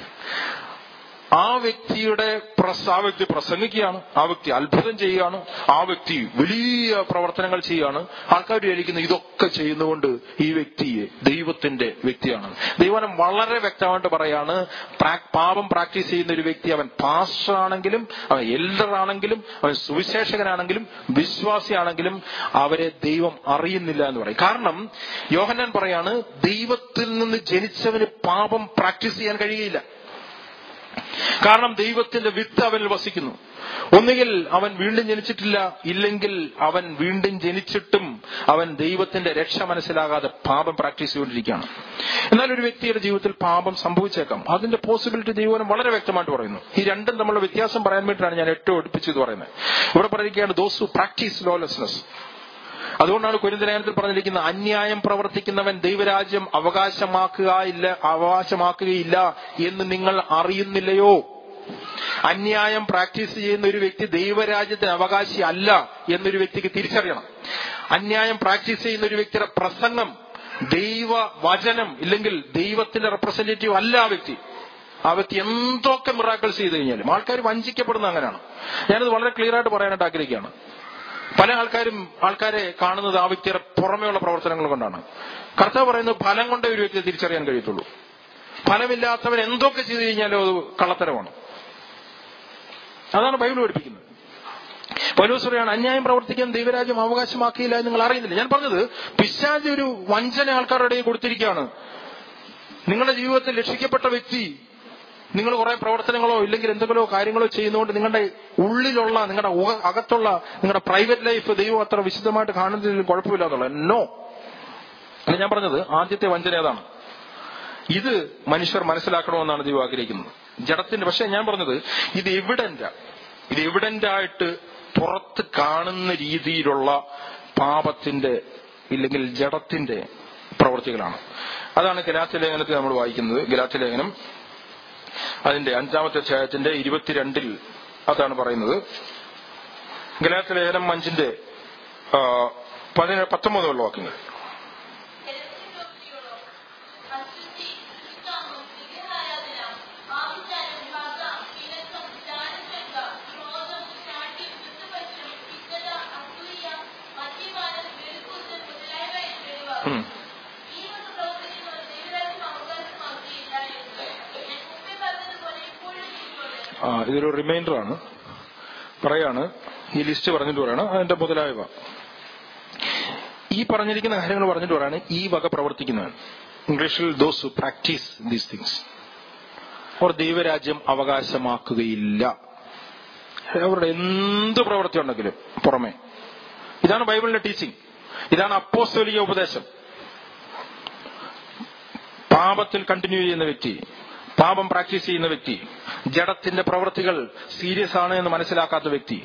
ആ വ്യക്തിയുടെ പ്രസ് ആ വ്യക്തി പ്രസംഗിക്കുകയാണ് ആ വ്യക്തി അത്ഭുതം ചെയ്യുകയാണ് ആ വ്യക്തി വലിയ പ്രവർത്തനങ്ങൾ ചെയ്യുകയാണ് ആൾക്കാർ വിചാരിക്കുന്നു ഇതൊക്കെ ചെയ്യുന്നതുകൊണ്ട് ഈ വ്യക്തി ദൈവത്തിന്റെ വ്യക്തിയാണ് ദൈവനം വളരെ വ്യക്തമായിട്ട് പറയാണ് പാപം പ്രാക്ടീസ് ചെയ്യുന്ന ഒരു വ്യക്തി അവൻ പാസ്റ്റർ ആണെങ്കിലും അവൻ എൽഡർ ആണെങ്കിലും അവൻ സുവിശേഷകനാണെങ്കിലും വിശ്വാസിയാണെങ്കിലും അവരെ ദൈവം അറിയുന്നില്ല എന്ന് പറയും കാരണം യോഹന്നാൻ പറയാണ് ദൈവത്തിൽ നിന്ന് ജനിച്ചവന് പാപം പ്രാക്ടീസ് ചെയ്യാൻ കഴിയുകയില്ല കാരണം ദൈവത്തിന്റെ വിത്ത് അവനിൽ വസിക്കുന്നു ഒന്നുകിൽ അവൻ വീണ്ടും ജനിച്ചിട്ടില്ല ഇല്ലെങ്കിൽ അവൻ വീണ്ടും ജനിച്ചിട്ടും അവൻ ദൈവത്തിന്റെ രക്ഷ മനസ്സിലാകാതെ പാപം പ്രാക്ടീസ് ചെയ്തുകൊണ്ടിരിക്കുകയാണ് എന്നാൽ ഒരു വ്യക്തിയുടെ ജീവിതത്തിൽ പാപം സംഭവിച്ചേക്കാം അതിന്റെ പോസിബിലിറ്റി ദൈവം വളരെ വ്യക്തമായിട്ട് പറയുന്നു ഈ രണ്ടും തമ്മിലുള്ള വ്യത്യാസം പറയാൻ വേണ്ടിയിട്ടാണ് ഞാൻ ഏറ്റവും അടുപ്പിച്ചത് പറയുന്നത് ഇവിടെ പറയുകയാണ് ദോസ് ഹു പ്രാക്ടീസ് ലോലെസ്നെസ് അതുകൊണ്ടാണ് കുരുന്തലേഖനത്തിൽ പറഞ്ഞിരിക്കുന്ന അന്യായം പ്രവർത്തിക്കുന്നവൻ ദൈവരാജ്യം അവകാശമാക്കുക ഇല്ല അവകാശമാക്കുകയില്ല എന്ന് നിങ്ങൾ അറിയുന്നില്ലയോ അന്യായം പ്രാക്ടീസ് ചെയ്യുന്ന ഒരു വ്യക്തി ദൈവരാജ്യത്തിന് അവകാശി അല്ല എന്നൊരു വ്യക്തിക്ക് തിരിച്ചറിയണം അന്യായം പ്രാക്ടീസ് ചെയ്യുന്ന ഒരു വ്യക്തിയുടെ പ്രസംഗം ദൈവ വചനം ഇല്ലെങ്കിൽ ദൈവത്തിന്റെ റെപ്രസെന്റേറ്റീവ് അല്ല ആ വ്യക്തി ആ വ്യക്തി എന്തൊക്കെ മിറാക്കിൾസ് ചെയ്ത് കഴിഞ്ഞാലും ആൾക്കാർ വഞ്ചിക്കപ്പെടുന്ന അങ്ങനെയാണ് ഞാനത് വളരെ ക്ലിയർ ആയിട്ട് പറയാനായിട്ട് ആഗ്രഹിക്കുകയാണ് പല ആൾക്കാരും ആൾക്കാരെ കാണുന്നത് ആ വ്യക്തിയുടെ പുറമെയുള്ള പ്രവർത്തനങ്ങൾ കൊണ്ടാണ് കർത്താവ് പറയുന്നത് ഫലം കൊണ്ടേ ഒരു വ്യക്തിയെ തിരിച്ചറിയാൻ കഴിയത്തുള്ളൂ ഫലമില്ലാത്തവൻ എന്തൊക്കെ ചെയ്തു കഴിഞ്ഞാലും അത് കള്ളത്തരമാണ് അതാണ് ബൈബിൾ പഠിപ്പിക്കുന്നത് പൗലോസ് പറയാണ് അന്യായം പ്രവർത്തിക്കാൻ ദൈവരാജ്യം അവകാശമാക്കിയില്ല എന്ന് നിങ്ങൾ അറിയുന്നില്ല ഞാൻ പറഞ്ഞത് പിശാജ് ഒരു വഞ്ചന ആൾക്കാരുടെ ഇടയിൽ കൊടുത്തിരിക്കുകയാണ് നിങ്ങളുടെ ജീവിതത്തിൽ രക്ഷിക്കപ്പെട്ട വ്യക്തി നിങ്ങൾ കുറെ പ്രവർത്തനങ്ങളോ ഇല്ലെങ്കിൽ എന്തെങ്കിലോ കാര്യങ്ങളോ ചെയ്യുന്നതുകൊണ്ട് നിങ്ങളുടെ ഉള്ളിലുള്ള നിങ്ങളുടെ ഉക- അകത്തുള്ള നിങ്ങളുടെ പ്രൈവറ്റ് ലൈഫ് ദൈവം അത്ര വിശദമായിട്ട് കാണുന്നതിൽ കുഴപ്പമില്ല എന്നുള്ളത് നോ അല്ല ഞാൻ പറഞ്ഞത് ആദ്യത്തെ വഞ്ചന ഏതാണ് ഇത് മനുഷ്യർ മനസ്സിലാക്കണമെന്നാണ് ദൈവം ആഗ്രഹിക്കുന്നത് ജഡത്തിന്റെ പക്ഷെ ഞാൻ പറഞ്ഞത് ഇത് എവിഡന്റ് ഇത് എവിഡന്റ് ആയിട്ട് പുറത്ത് കാണുന്ന രീതിയിലുള്ള പാപത്തിന്റെ ഇല്ലെങ്കിൽ ജഡത്തിന്റെ പ്രവൃത്തികളാണ് അതാണ് ഗലാത്യ ലേഖനത്തിൽ നമ്മൾ വായിക്കുന്നത് ഗലാത്യ ലേഖനം അതിന്റെ അഞ്ചാമത്തെ അധ്യായത്തിന്റെ ഇരുപത്തിരണ്ടിൽ അതാണ് പറയുന്നത് ഗലാത്യ ലേഖനം അഞ്ചിന്റെ ആ, പതിനേഴ് പത്തൊമ്പതുള്ള വാക്യങ്ങൾ ജലത്തിനോക്കിയോളോ അശുദ്ധി ദുഷ്കാമം വിഗ്രഹാരാധന ആഭിചാരം പക ഇണക്കം ദാനശങ്ക ക്രോധം ശാഠ്യം ദുഷ്ടപക്ഷം പിത്തത അസൂയ മദ്യപാനം വെറുക്കൂത്തൽ മുതലായവ എന്നിവ ഉം. ഈ വക പ്രവർത്തിക്കുന്നവർ ദൈവരാജ്യം അവകാശമാക്കിയില്ല എന്ന് ഞാൻ മുമ്പേ പറഞ്ഞതുപോലെ ഇപ്പോഴും നിങ്ങളോട് ആ, ഇതൊരു റിമൈൻഡർ ആണ് പറയാണ് ഈ ലിസ്റ്റ് പറഞ്ഞിട്ട് പറയാണ് അതിന്റെ മുതലായവ ഈ പറഞ്ഞിരിക്കുന്ന കാര്യങ്ങൾ പറഞ്ഞിട്ട് പറയാണ് ഈ വക പ്രവർത്തിക്കുന്നവൻ ഇംഗ്ലീഷിൽ those who practice these things അവർ ദൈവരാജ്യം അവകാശമാക്കുകയില്ല അവരുടെ എന്ത് പ്രവൃത്തി ഉണ്ടെങ്കിലും പുറമെ ഇതാണ് ബൈബിളിന്റെ ടീച്ചിങ് ഇതാണ് അപ്പോസ്തോലിക ഉപദേശം പാപത്തിൽ കണ്ടിന്യൂ ചെയ്യുന്ന വ്യക്തി പാപം പ്രാക്ടീസ് ചെയ്യുന്ന വ്യക്തി ജഡത്തിന്റെ പ്രവൃത്തികൾ സീരിയസ് ആണ് എന്ന് മനസ്സിലാക്കാത്ത വ്യക്തി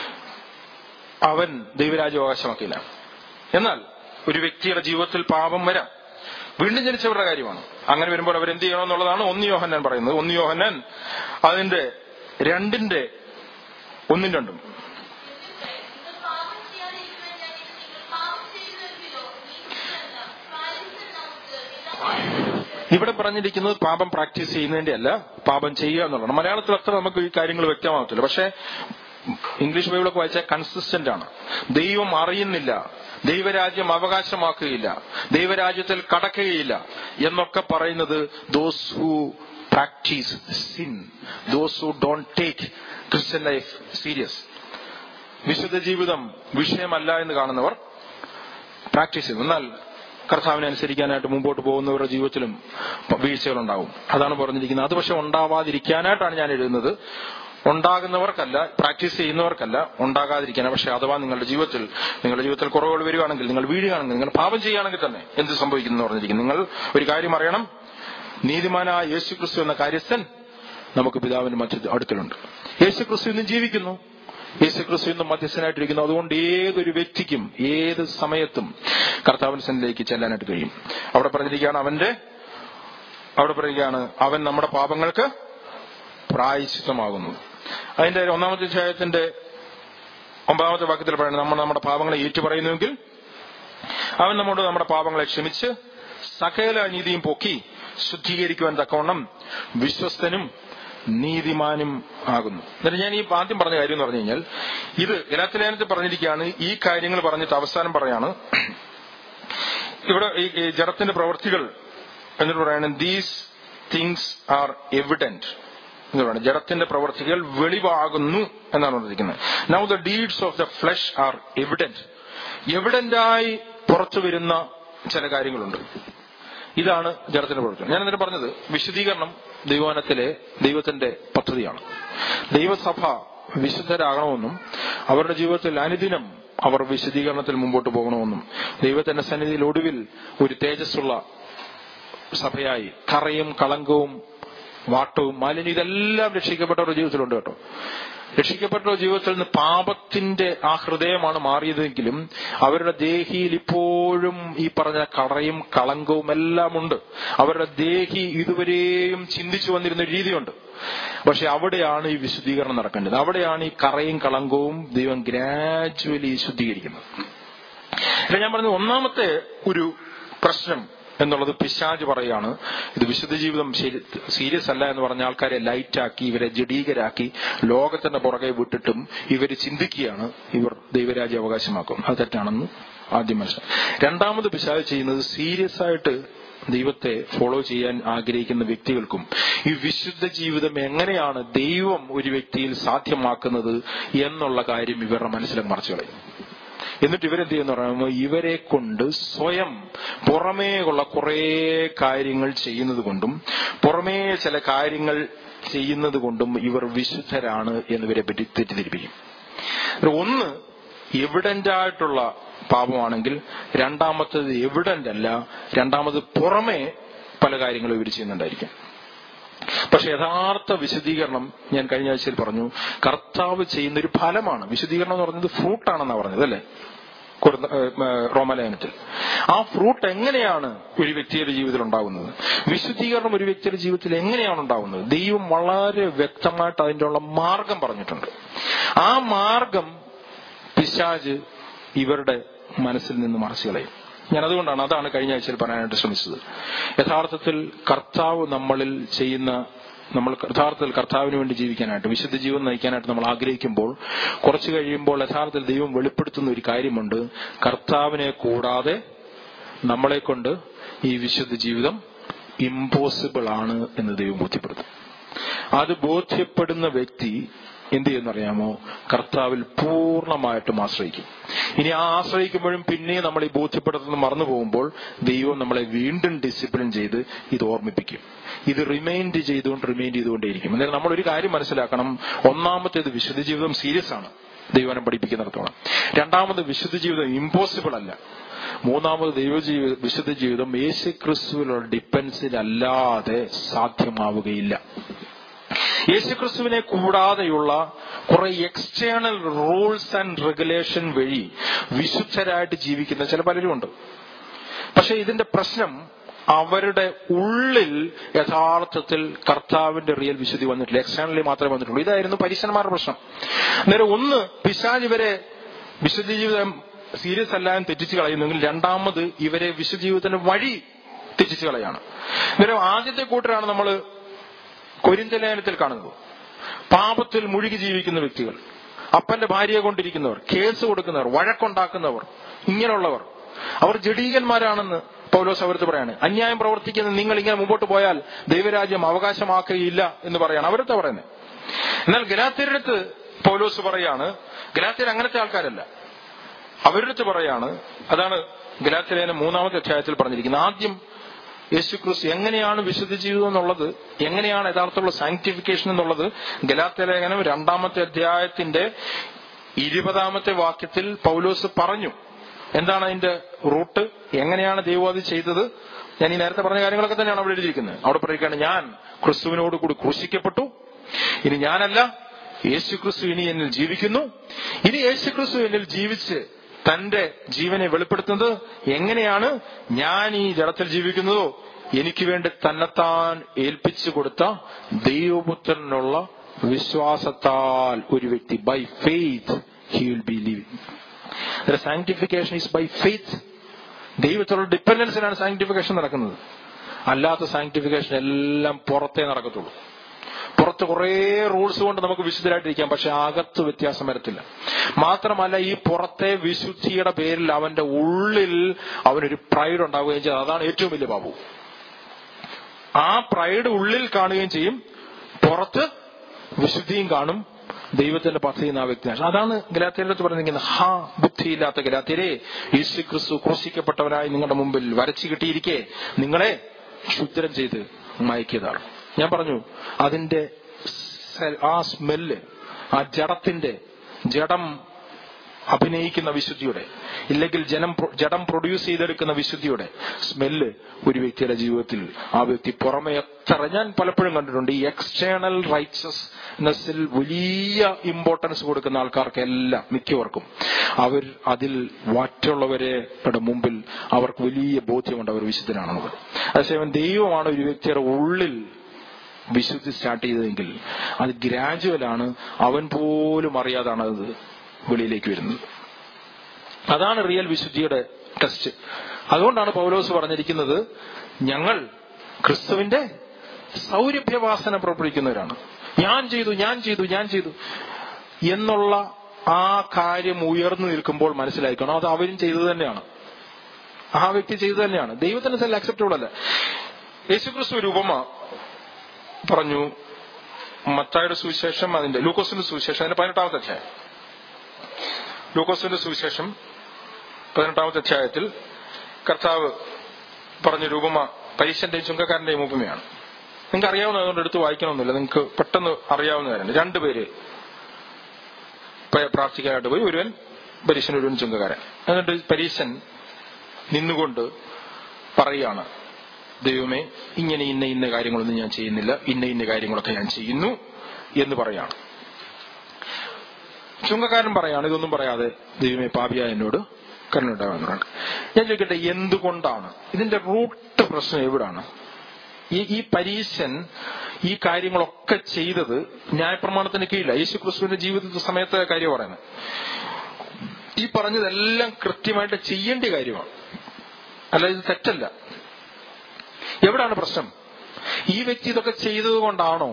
അവൻ ദൈവരാജ്യം അവകാശമാക്കില്ല എന്നാൽ ഒരു വ്യക്തിയുടെ ജീവിതത്തിൽ പാപം വരാം വീണ്ടും ജനിച്ചവരുടെ കാര്യമാണ് അങ്ങനെ വരുമ്പോൾ അവർ എന്ത് ചെയ്യണമെന്നുള്ളതാണ് ഒന്ന് യോഹന്നാൻ പറയുന്നത് ഒന്ന് യോഹന്നാൻ അതിന്റെ രണ്ടിന്റെ ഒന്നും രണ്ടും നിങ്ങൾ പാപം ചെയ്യാതിരിക്കുവാൻ ഞാൻ ഇത് നിങ്ങൾ പാപം ചെയ്യുന്നുവെങ്കിലോ നീതിയല്ല പാലിസൻ നമുക്ക് ഇവിടെ പറഞ്ഞിരിക്കുന്നത് പാപം പ്രാക്ടീസ് ചെയ്യുന്നതിന്റെ അല്ല പാപം ചെയ്യുക എന്നുള്ളതാണ് മലയാളത്തിൽ അത്ര നമുക്ക് ഈ കാര്യങ്ങൾ വ്യക്തമാകത്തില്ല പക്ഷേ ഇംഗ്ലീഷ് ബൈബിളൊക്കെ വായിച്ചാൽ കൺസിസ്റ്റന്റ് ആണ് ദൈവം അറിയുന്നില്ല ദൈവരാജ്യം അവകാശമാക്കുകയില്ല ദൈവരാജ്യത്തിൽ കടക്കുകയില്ല എന്നൊക്കെ പറയുന്നത് those who practice sin those who don't take Christian life serious വിശുദ്ധ ജീവിതം വിഷയമല്ല എന്ന് കാണുന്നവർ പ്രാക്ടീസ് ചെയ്യും എന്നാൽ കർത്താവിനെ അനുസരിക്കാനായിട്ട് മുമ്പോട്ട് പോകുന്നവരുടെ ജീവിതത്തിലും വീഴ്ചകളുണ്ടാവും അതാണ് പറഞ്ഞിരിക്കുന്നത് അത് പക്ഷെ ഉണ്ടാവാതിരിക്കാനായിട്ടാണ് ഞാൻ എഴുതുന്നത് ഉണ്ടാകുന്നവർക്കല്ല പ്രാക്ടീസ് ചെയ്യുന്നവർക്കല്ല ഉണ്ടാകാതിരിക്കാൻ പക്ഷെ അഥവാ നിങ്ങളുടെ ജീവിതത്തിൽ നിങ്ങളുടെ ജീവിതത്തിൽ കുറവുകൾ വരികയാണെങ്കിൽ നിങ്ങൾ വീഴുകയാണെങ്കിൽ നിങ്ങൾ പാപം ചെയ്യുകയാണെങ്കിൽ തന്നെ എന്ത് സംഭവിക്കുന്നു എന്ന് പറഞ്ഞിരിക്കുന്നു നിങ്ങൾ ഒരു കാര്യം അറിയണം നീതിമാനായ യേശു ക്രിസ്തു എന്ന കാര്യസ്ഥൻ നമുക്ക് പിതാവിന്റെ മധ്യ അടുക്കലുണ്ട് യേശു ക്രിസ്തു ഇന്നും ജീവിക്കുന്നു യേശു ക്രിസ്തു ഇന്നും മധ്യസ്ഥനായിട്ടിരിക്കുന്നു അതുകൊണ്ട് ഏതൊരു വ്യക്തിക്കും ഏത് സമയത്തും കർത്താവിൻ സന്നിലേക്ക് ചെല്ലാനായിട്ട് കഴിയും അവിടെ പറഞ്ഞിരിക്കുകയാണ് അവന്റെ അവിടെ പറയുകയാണ് അവൻ നമ്മുടെ പാപങ്ങൾക്ക് പ്രായശ്ചിത്തമാകുന്നു അതിന്റെ ഒന്നാമത്തെ അധ്യായത്തിന്റെ ഒമ്പതാമത്തെ വാക്യത്തിൽ പറയുന്നത് നമ്മൾ നമ്മുടെ പാപങ്ങളെ ഏറ്റുപറയുന്നുവെങ്കിൽ അവൻ നമ്മോട് നമ്മുടെ പാപങ്ങളെ ക്ഷമിച്ച് സകല അനീതിയും പൊക്കി ശുദ്ധീകരിക്കുവാൻ തക്കവണ്ണം വിശ്വസ്തനും നീതിമാനും ആകുന്നു എന്നിട്ട് ഞാൻ ഈ ആദ്യം പറഞ്ഞ കാര്യം എന്ന് പറഞ്ഞു കഴിഞ്ഞാൽ ഇത് ഗലാത്തിലേനത്തിൽ പറഞ്ഞിരിക്കുകയാണ് ഈ കാര്യങ്ങൾ പറഞ്ഞിട്ട് അവസാനം പറയാണ് ഇവിടെ ഈ ഈ ജഡത്തിന്റെ പ്രവൃത്തികൾ എന്നിട്ട് പറയുന്നത് ദീസ് തിങ്സ് ആർ എവിഡന്റ് എന്ന് പറയുന്നത് ജഡത്തിന്റെ പ്രവൃത്തികൾ വെളിവാകുന്നു എന്നാണ് പറഞ്ഞിരിക്കുന്നത് now the deeds of the flesh are evident എവിഡന്റായി പുറത്തു വരുന്ന ചില കാര്യങ്ങളുണ്ട് ഇതാണ് ജഡത്തിന്റെ പ്രവർത്തനം ഞാൻ എന്നിട്ട് പറഞ്ഞത് വിശദീകരണം ദൈവവനത്തിലെ ദൈവത്തിന്റെ പദ്ധതിയാണ് ദൈവസഭ വിശുദ്ധരാകണമെന്നും അവരുടെ ജീവിതത്തിൽ അനുദിനം അവർ വിശദീകരണത്തിൽ മുമ്പോട്ട് പോകണമെന്നും ദൈവത്തിന്റെ സന്നിധിയിൽ ഒടുവിൽ ഒരു തേജസ്സുള്ള സഭയായി കറയും കളങ്കവും വാട്ടവും മാലിന്യം ഇതെല്ലാം രക്ഷിക്കപ്പെട്ടവരുടെ ജീവിതത്തിലുണ്ട് കേട്ടോ രക്ഷിക്കപ്പെട്ടവരുടെ ജീവിതത്തിൽ നിന്ന് പാപത്തിന്റെ ആ ഹൃദയമാണ് മാറിയതെങ്കിലും അവരുടെ ദേഹിയിൽ ഇപ്പോഴും ഈ പറഞ്ഞ കറയും കളങ്കവും എല്ലാം ഉണ്ട് അവരുടെ ദേഹി ഇതുവരെയും ചിന്തിച്ചു വന്നിരുന്ന ഒരു രീതിയുണ്ട് പക്ഷെ അവിടെയാണ് ഈ വിശുദ്ധീകരണം നടക്കേണ്ടത് അവിടെയാണ് ഈ കറയും കളങ്കവും ദൈവം ഗ്രാജുവലി ശുദ്ധീകരിക്കുന്നത് അല്ല ഞാൻ പറഞ്ഞത് ഒന്നാമത്തെ ഒരു പ്രശ്നം എന്നുള്ളത് പിശാജ് പറയാണ് ഇത് വിശുദ്ധ ജീവിതം സീരിയസ് അല്ല എന്ന് പറഞ്ഞ ആൾക്കാരെ ലൈറ്റാക്കി ഇവരെ ജഡീകരാക്കി ലോകത്തിന്റെ പുറകെ വിട്ടിട്ടും ഇവർ ചിന്തിക്കുകയാണ് ഇവർ ദൈവരാജ്യ അവകാശമാക്കും അത് തെറ്റാണെന്ന് ആദ്യം മനസ്സിലായി രണ്ടാമത് പിശാജ് ചെയ്യുന്നത് സീരിയസ് ആയിട്ട് ദൈവത്തെ ഫോളോ ചെയ്യാൻ ആഗ്രഹിക്കുന്ന വ്യക്തികൾക്കും ഈ വിശുദ്ധ ജീവിതം എങ്ങനെയാണ് ദൈവം ഒരു വ്യക്തിയിൽ സാധ്യമാക്കുന്നത് എന്നുള്ള കാര്യം ഇവരുടെ മനസ്സിലേക്ക് മറച്ചു കളയും എന്നിട്ട് ഇവരെന്ത് ചെയ്യുന്ന പറയുമ്പോൾ ഇവരെ കൊണ്ട് സ്വയം പുറമേയുള്ള കുറേ കാര്യങ്ങൾ ചെയ്യുന്നത് കൊണ്ടും പുറമേ ചില കാര്യങ്ങൾ ചെയ്യുന്നത് കൊണ്ടും ഇവർ വിശുദ്ധരാണ് എന്നിവരെ പറ്റി തെറ്റിദ്ധരിപ്പിക്കും ഒന്ന് എവിഡന്റ് ആയിട്ടുള്ള പാപമാണെങ്കിൽ രണ്ടാമത്തത് എവിഡന്റ് അല്ല രണ്ടാമത് പുറമേ പല കാര്യങ്ങളും ഇവർ ചെയ്യുന്നുണ്ടായിരിക്കും പക്ഷെ യഥാർത്ഥ വിശദീകരണം ഞാൻ കഴിഞ്ഞ ആഴ്ചയിൽ പറഞ്ഞു കർത്താവ് ചെയ്യുന്ന ഒരു ഫലമാണ് വിശദീകരണം എന്ന് പറഞ്ഞത് ഫ്രൂട്ടാണെന്നാണ് പറഞ്ഞത് അല്ലേ റോമലേഖനത്തിൽ ആ ഫ്രൂട്ട് എങ്ങനെയാണ് ഒരു വ്യക്തിയുടെ ജീവിതത്തിൽ ഉണ്ടാകുന്നത് വിശുദ്ധീകരണം ഒരു വ്യക്തിയുടെ ജീവിതത്തിൽ എങ്ങനെയാണ് ഉണ്ടാകുന്നത് ദൈവം വളരെ വ്യക്തമായിട്ട് അതിൻ്റെ ഉള്ള മാർഗം പറഞ്ഞിട്ടുണ്ട് ആ മാർഗം പിശാജ് ഇവരുടെ മനസ്സിൽ നിന്ന് മറച്ചു കളയും ഞാൻ അതുകൊണ്ടാണ് അതാണ് കഴിഞ്ഞ ആഴ്ചയിൽ പറയാനായിട്ട് ശ്രമിച്ചത് യഥാർത്ഥത്തിൽ കർത്താവ് നമ്മളിൽ ചെയ്യുന്ന നമ്മൾ യഥാർത്ഥത്തിൽ കർത്താവിന് വേണ്ടി ജീവിക്കാനായിട്ട് വിശുദ്ധ ജീവൻ നയിക്കാനായിട്ട് നമ്മൾ ആഗ്രഹിക്കുമ്പോൾ കുറച്ചു കഴിയുമ്പോൾ യഥാർത്ഥത്തിൽ ദൈവം വെളിപ്പെടുത്തുന്ന ഒരു കാര്യമുണ്ട് കർത്താവിനെ കൂടാതെ നമ്മളെ കൊണ്ട് ഈ വിശുദ്ധ ജീവിതം ഇമ്പോസിബിൾ ആണ് എന്ന് ദൈവം ബോധ്യപ്പെടുത്തും അത് ബോധ്യപ്പെടുന്ന വ്യക്തി എന്ത് ചെയ്യുന്നറിയാമോ കർത്താവിൽ പൂർണ്ണമായിട്ടും ആശ്രയിക്കും ഇനി ആ ആശ്രയിക്കുമ്പോഴും പിന്നെ നമ്മൾ ഈ ബോധ്യപ്പെടുത്തുന്നത് മറന്നു പോകുമ്പോൾ ദൈവം നമ്മളെ വീണ്ടും ഡിസിപ്ലിൻ ചെയ്ത് ഇത് ഓർമ്മിപ്പിക്കും ഇത് റിമൈൻഡ് ചെയ്തുകൊണ്ട് റിമൈൻഡ് ചെയ്തുകൊണ്ടേയിരിക്കും എന്നാലും നമ്മൾ ഒരു കാര്യം മനസ്സിലാക്കണം ഒന്നാമത്തേത് വിശുദ്ധ ജീവിതം സീരിയസ് ആണ് ദൈവനം പഠിപ്പിക്കുന്നിടത്തോളം രണ്ടാമത് വിശുദ്ധ ജീവിതം ഇമ്പോസിബിൾ അല്ല മൂന്നാമത് ദൈവജീവി വിശുദ്ധ ജീവിതം യേശു ക്രിസ്തുവിലുള്ള ഡിപ്പെൻസിലല്ലാതെ സാധ്യമാവുകയില്ല യേശുക്രിസ്തുവിനെ കൂടാതെയുള്ള കുറെ എക്സ്റ്റേണൽ റൂൾസ് ആൻഡ് റെഗുലേഷൻ വഴി വിശുദ്ധരായിട്ട് ജീവിക്കുന്ന ചില പലരുമുണ്ട് പക്ഷെ ഇതിന്റെ പ്രശ്നം അവരുടെ ഉള്ളിൽ യഥാർത്ഥത്തിൽ കർത്താവിന്റെ റിയൽ വിശുദ്ധി വന്നിട്ടില്ല എക്സ്റ്റേണലി മാത്രമേ വന്നിട്ടുള്ളൂ ഇതായിരുന്നു പരീക്ഷന്മാരുടെ പ്രശ്നം നേരെ ഒന്ന് പിശാജ് ഇവരെ വിശുദ്ധ ജീവിതം സീരിയസ് അല്ല എന്ന് തെറ്റിച്ച് കളയുന്നെങ്കിൽ രണ്ടാമത് ഇവരെ വിശുദ്ധ ജീവിതത്തിന്റെ വഴി തെറ്റിച്ച് കളയാണ് ഇവരെ ആദ്യത്തെ കൂട്ടരാണ് നമ്മൾ കൊരിന്തലേനത്തിൽ കാണുന്നത് പാപത്തിൽ മുഴുകി ജീവിക്കുന്ന വ്യക്തികൾ അപ്പന്റെ ഭാര്യയെ കൊണ്ടിരിക്കുന്നവർ കേസ് കൊടുക്കുന്നവർ വഴക്കുണ്ടാക്കുന്നവർ ഇങ്ങനെയുള്ളവർ അവർ ജഡീകന്മാരാണെന്ന് പൗലോസ് അവരത്ത് പറയാണ് അന്യായം പ്രവർത്തിക്കുന്ന നിങ്ങൾ ഇങ്ങനെ മുമ്പോട്ട് പോയാൽ ദൈവരാജ്യം അവകാശമാക്കുകയില്ല എന്ന് പറയാണ് അവരത്തെ പറയുന്നത് എന്നാൽ ഗലാത്യരുടെ അടുത്ത് പൗലോസ് പറയാണ് ഗലാത്യർ അങ്ങനത്തെ ആൾക്കാരല്ല അവരുടെ അടുത്ത് പറയാണ് അതാണ് ഗലാത്യലേന മൂന്നാമത്തെ അധ്യായത്തിൽ പറഞ്ഞിരിക്കുന്നത് ആദ്യം യേശുക്രിസ്തു എങ്ങനെയാണ് വിശുദ്ധ ജീവിതം എന്നുള്ളത് എങ്ങനെയാണ് യഥാർത്ഥമുള്ള സാങ്ക്ടിഫിക്കേഷൻ എന്നുള്ളത് ഗലാത്യലേഖനം രണ്ടാമത്തെ അധ്യായത്തിന്റെ ഇരുപതാമത്തെ വാക്യത്തിൽ പൗലോസ് പറഞ്ഞു എന്താണ് അതിന്റെ റൂട്ട് എങ്ങനെയാണ് ദൈവം അത് ചെയ്തത് ഞാൻ ഈ നേരത്തെ പറഞ്ഞ കാര്യങ്ങളൊക്കെ തന്നെയാണ് അവിടെ എഴുതിയിരിക്കുന്നത് അവിടെ പറയുകയാണ് ഞാൻ ക്രിസ്തുവിനോട് കൂടി ക്രൂശിക്കപ്പെട്ടു ഇനി ഞാനല്ല യേശു ക്രിസ്തു ഇനി എന്നിൽ ജീവിക്കുന്നു ഇനി യേശു ക്രിസ്തു എന്നിൽ ജീവിച്ച് തന്റെ ജീവനെ വെളിപ്പെടുത്തുന്നത് എങ്ങനെയാണ് ഞാൻ ഈ ജഡത്തിൽ ജീവിക്കുന്നതോ എനിക്ക് വേണ്ടി തന്നെത്താൻ ഏൽപ്പിച്ചു കൊടുത്ത ദൈവപുത്രനുള്ള വിശ്വാസത്താൽ ഒരു വ്യക്തി by faith he will be living sanctification is by faith ദൈവത്തിലുള്ള ഡിപ്പെൻഡൻസിലാണ് സാങ്ക്ടിഫിക്കേഷൻ നടക്കുന്നത് അല്ലാത്ത സാങ്ക്ടിഫിക്കേഷൻ എല്ലാം പുറത്തേ നടക്കത്തുള്ളൂ പുറത്ത് കുറേ റൂൾസ് കൊണ്ട് നമുക്ക് വിശുദ്ധരായിട്ടിരിക്കാം പക്ഷെ അകത്ത് വ്യത്യാസം വരത്തില്ല മാത്രമല്ല ഈ പുറത്തെ വിശുദ്ധിയുടെ പേരിൽ അവന്റെ ഉള്ളിൽ അവനൊരു പ്രൈഡ് ഉണ്ടാവുകയും ചെയ്യും അതാണ് ഏറ്റവും വലിയ ബാബു ആ പ്രൈഡ് ഉള്ളിൽ കാണുകയും ചെയ്യും പുറത്ത് വിശുദ്ധിയും കാണും ദൈവത്തിന്റെ പദ്ധതി ആ വ്യക്തി നശിച്ചു. അതാണ് ഗലാത്തിയുടെ അടുത്ത് പറഞ്ഞിരിക്കുന്നത് ഹാ ബുദ്ധിയില്ലാത്ത ഗലാത്തിരെ യേശു ക്രിസ്തു ക്രൂശിക്കപ്പെട്ടവനായി നിങ്ങളുടെ മുമ്പിൽ വരച്ചു കിട്ടിയിരിക്കെ നിങ്ങളെ ക്ഷുദ്രം ചെയ്ത് മയക്കിയതാണ് ഞാൻ പറഞ്ഞു അതിന്റെ സെ- ആ സ്മെല്ല് ആ ജഡത്തിന്റെ ജഡം അഭിനയിക്കുന്ന വിശുദ്ധിയുടെ ഇല്ലെങ്കിൽ ജനം പ്രൊ- ജഡം പ്രൊഡ്യൂസ് ചെയ്തെടുക്കുന്ന വിശുദ്ധിയുടെ സ്മെല്ല് ഒരു വ്യക്തിയുടെ ജീവിതത്തിൽ ആ വ്യക്തി പുറമെ എത്ര ഞാൻ പലപ്പോഴും കണ്ടിട്ടുണ്ട് ഈ എക്സ്റ്റേണൽ റൈറ്റ്സസ്നെസ്സിൽ വലിയ ഇമ്പോർട്ടൻസ് കൊടുക്കുന്ന ആൾക്കാർക്കെല്ലാം മിക്കവർക്കും അവർ അതിൽ മറ്റുള്ളവരുടെ മുമ്പിൽ അവർക്ക് വലിയ ബോധ്യമുണ്ട് അവർ വിശുദ്ധനാണെന്നത് അതേസമയം ദൈവമാണ് ഒരു വ്യക്തിയുടെ ഉള്ളിൽ വിശുദ്ധി സ്റ്റാർട്ട് ചെയ്തതെങ്കിൽ അത് ഗ്രാജുവലാണ് അവൻ പോലും അറിയാതാണ് അത് വെളിയിലേക്ക് വരുന്നത് അതാണ് റിയൽ വിശുദ്ധിയുടെ ടെസ്റ്റ് അതുകൊണ്ടാണ് പൗലോസ് പറഞ്ഞിരിക്കുന്നത് ഞങ്ങൾ ക്രിസ്തുവിന്റെ സൗരഭ്യവാസന പുറപ്പെടുവിക്കുന്നവരാണ് ഞാൻ ചെയ്തു ഞാൻ ചെയ്തു ഞാൻ ചെയ്തു എന്നുള്ള ആ കാര്യം ഉയർന്നു നിൽക്കുമ്പോൾ മനസ്സിലാക്കണം അത് അവരും ചെയ്തത് തന്നെയാണ് ആ വ്യക്തി ചെയ്തു തന്നെയാണ് ദൈവത്തിന് തന്നെ അക്സെപ്റ്റബിൾ അല്ല യേശുക്രിസ്തു ഒരു ഉപമ പറഞ്ഞു മത്തായുടെ സുവിശേഷം അതിന്റെ ലൂക്കോസിന്റെ സുവിശേഷം അതിന്റെ പതിനെട്ടാമത്തെ അധ്യായം ലൂക്കോസിന്റെ സുവിശേഷം പതിനെട്ടാമത്തെ അധ്യായത്തിൽ കർത്താവ് പറഞ്ഞ രൂപമ പരീശന്റെയും ചുങ്കക്കാരന്റെയും ഉപമയാണ് നിങ്ങൾക്ക് അറിയാവുന്ന അതുകൊണ്ട് എടുത്ത് വായിക്കണമെന്നില്ല നിങ്ങൾക്ക് പെട്ടെന്ന് അറിയാവുന്ന കാര്യം രണ്ടുപേര് പ- പ്രാർത്ഥിക്കാനായിട്ട് പോയി ഒരുവൻ പരീശൻ ഒരുവൻ ചുങ്കക്കാരൻ എന്നിട്ട് പരീശൻ നിന്നുകൊണ്ട് പറയുകയാണ് ദൈവമേ ഇങ്ങനെ ഇന്ന ഇന്ന കാര്യങ്ങളൊന്നും ഞാൻ ചെയ്യുന്നില്ല ഇന്ന ഇന്ന കാര്യങ്ങളൊക്കെ ഞാൻ ചെയ്യുന്നു എന്ന് പറയാണ് ചുങ്കക്കാരൻ പറയാണ് ഇതൊന്നും പറയാതെ ദൈവമേ പാപിയ എന്നോട് കരുണുണ്ടാകാന്ന് പറയണം ഞാൻ ചോദിക്കട്ടെ എന്തുകൊണ്ടാണ് ഇതിന്റെ റൂട്ട് പ്രശ്നം എവിടാണ് ഈ ഈ പരീശൻ ഈ കാര്യങ്ങളൊക്കെ ചെയ്തത് ന്യായപ്രമാണത്തിന് കീഴില്ല യേശു ക്രിസ്തുവിന്റെ ജീവിത സമയത്തെ കാര്യം പറയുന്നത് ഈ പറഞ്ഞതെല്ലാം കൃത്യമായിട്ട് ചെയ്യേണ്ട കാര്യമാണ് അല്ല ഇത് തെറ്റല്ല എവിടാണ് പ്രശ്നം ഈ വ്യക്തി ഇതൊക്കെ ചെയ്തത് കൊണ്ടാണോ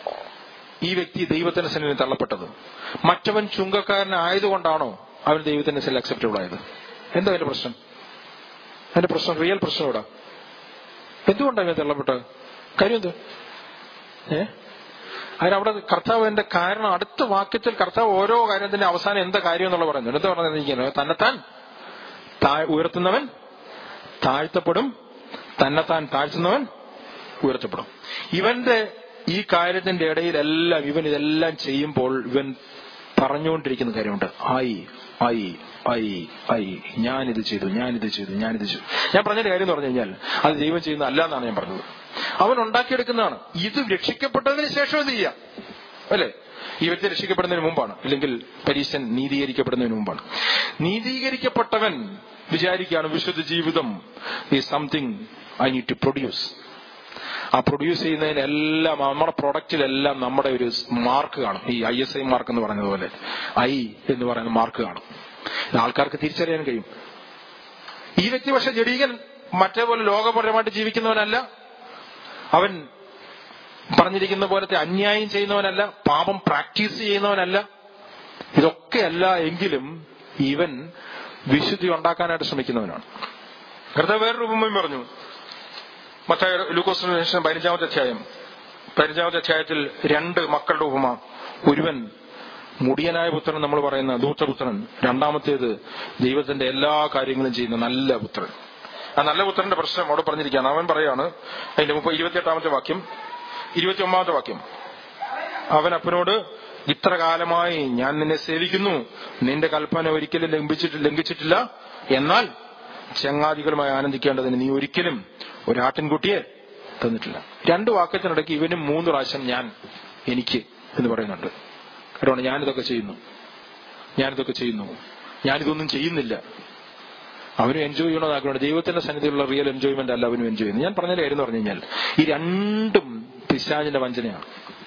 ഈ വ്യക്തി ദൈവത്തിന്റെ സന്നിധിയിൽ തള്ളപ്പെട്ടത് മറ്റവൻ ചുങ്കക്കാരനായതുകൊണ്ടാണോ അവൻ ദൈവത്തിന്റെ സെൽ അക്സെപ്റ്റബിൾ ആയത് എന്താ അതിന്റെ പ്രശ്നം അതിന്റെ പ്രശ്നം റിയൽ പ്രശ്നം എവിടാ എന്തുകൊണ്ടാണ് ഇവൻ തള്ളപ്പെട്ടത് കാര്യം എന്ത് ഏ അതിനവിടെ കർത്താവ് എന്റെ കാരണം അടുത്ത വാക്യത്തിൽ കർത്താവ് ഓരോ കാര്യത്തിന്റെ അവസാനം എന്താ കാര്യം എന്നുള്ള പറയുന്നു എന്താ പറഞ്ഞിരിക്കുന്നത് തന്നെത്താൻ താഴ് ഉയർത്തുന്നവൻ താഴ്ത്തപ്പെടും തന്നെത്താൻ താഴ്ത്തുന്നവൻ ഉയർത്തപ്പെടും ഇവന്റെ ഈ കാര്യത്തിന്റെ ഇടയിലെല്ലാം ഇവൻ ഇതെല്ലാം ചെയ്യുമ്പോൾ ഇവൻ പറഞ്ഞുകൊണ്ടിരിക്കുന്ന കാര്യമുണ്ട് ആയി ആയി ആയി ആയി ഞാനിത് ചെയ്തു ഞാനിത് ചെയ്തു ഞാനിത് ചെയ്തു ഞാൻ പറഞ്ഞൊരു കാര്യം എന്ന് പറഞ്ഞു കഴിഞ്ഞാൽ അത് ദൈവം ചെയ്യുന്ന അല്ല എന്നാണ് ഞാൻ പറഞ്ഞത് അവൻ ഉണ്ടാക്കിയെടുക്കുന്നതാണ് ഇത് രക്ഷിക്കപ്പെട്ടതിന് ശേഷം ഇത് ചെയ്യാം അല്ലേ ഈ വ്യക്തി രക്ഷിക്കപ്പെടുന്നതിന് മുമ്പാണ് ഇല്ലെങ്കിൽ പരീശൻ നീതീകരിക്കപ്പെടുന്നതിന് മുമ്പാണ് നീതീകരിക്കപ്പെട്ടവൻ വിചാരിക്കുകയാണ് വിശുദ്ധ ജീവിതം ഈ something I need to produce ആ പ്രൊഡ്യൂസ് ചെയ്യുന്നതിനെല്ലാം നമ്മുടെ പ്രൊഡക്റ്റിലെല്ലാം നമ്മുടെ ഒരു മാർക്ക് കാണും ഈ ഐ എസ് ഐ മാർക്ക് എന്ന് പറഞ്ഞതുപോലെ ഐ എന്ന് പറയുന്ന മാർക്ക് കാണും ഇത് ആൾക്കാർക്ക് തിരിച്ചറിയാൻ കഴിയും ഈ വ്യക്തി പക്ഷെ ജഡീകൻ മറ്റേ പോലെ ലോകപരമായിട്ട് ജീവിക്കുന്നവനല്ല അവൻ പറഞ്ഞിരിക്കുന്ന പോലത്തെ അന്യായം ചെയ്യുന്നവനല്ല പാപം പ്രാക്ടീസ് ചെയ്യുന്നവനല്ല ഇതൊക്കെയല്ല എങ്കിലും ഇവൻ വിശുദ്ധി ഉണ്ടാക്കാനായിട്ട് ശ്രമിക്കുന്നവനാണ് കർത്താവ് വേറൊരു ഉപമയും പറഞ്ഞു മത്തായ ലൂക്കോസിന് ശേഷം പതിനഞ്ചാമത്തെ അധ്യായം പതിനഞ്ചാമത്തെ അധ്യായത്തിൽ രണ്ട് മക്കളുടെ ഉപമ ഒരുവൻ മുടിയനായ പുത്രൻ നമ്മൾ പറയുന്ന ധൂർത്തപുത്രൻ രണ്ടാമത്തേത് ദൈവത്തിന്റെ എല്ലാ കാര്യങ്ങളും ചെയ്യുന്ന നല്ല പുത്രൻ ആ നല്ല പുത്രന്റെ പ്രശ്നം അവിടെ പറഞ്ഞിരിക്കുകയാണ് അവൻ പറയാണ് അതിന്റെ മുപ്പ ഇരുപത്തിയെട്ടാമത്തെ വാക്യം ഇരുപത്തി ഒമ്പതാമത്തെ വാക്യം അവൻ അപ്പനോട് ഇത്ര കാലമായി ഞാൻ നിന്നെ സേവിക്കുന്നു നിന്റെ കൽപ്പന ഒരിക്കലും ലംഘിച്ചിട്ട് ലംഘിച്ചിട്ടില്ല എന്നാൽ ചങ്ങാതികളുമായി ആനന്ദിക്കേണ്ടതിന് നീ ഒരിക്കലും ഒരു ആട്ടിൻകുട്ടിയെ തന്നിട്ടില്ല രണ്ട് വാക്യത്തിനിടയ്ക്ക് ഇവനും മൂന്ന് പ്രാവശ്യം ഞാൻ എനിക്ക് എന്ന് പറയുന്നുണ്ട് കാരണം ഞാനിതൊക്കെ ചെയ്യുന്നു ഞാനിതൊക്കെ ചെയ്യുന്നു ഞാനിതൊന്നും ചെയ്യുന്നില്ല അവനും എൻജോയ് ചെയ്യണമെന്ന് ആഗ്രഹമുണ്ട് ദൈവത്തിന്റെ സന്നിധിയിലുള്ള റിയൽ എൻജോയ്മെന്റ് അല്ല അവനും എൻജോയ് ചെയ്യുന്നത് ഞാൻ പറഞ്ഞ കാര്യം എന്ന് പറഞ്ഞു കഴിഞ്ഞാൽ ഈ രണ്ടും പിശാചിന്റെ വഞ്ചനയാണ്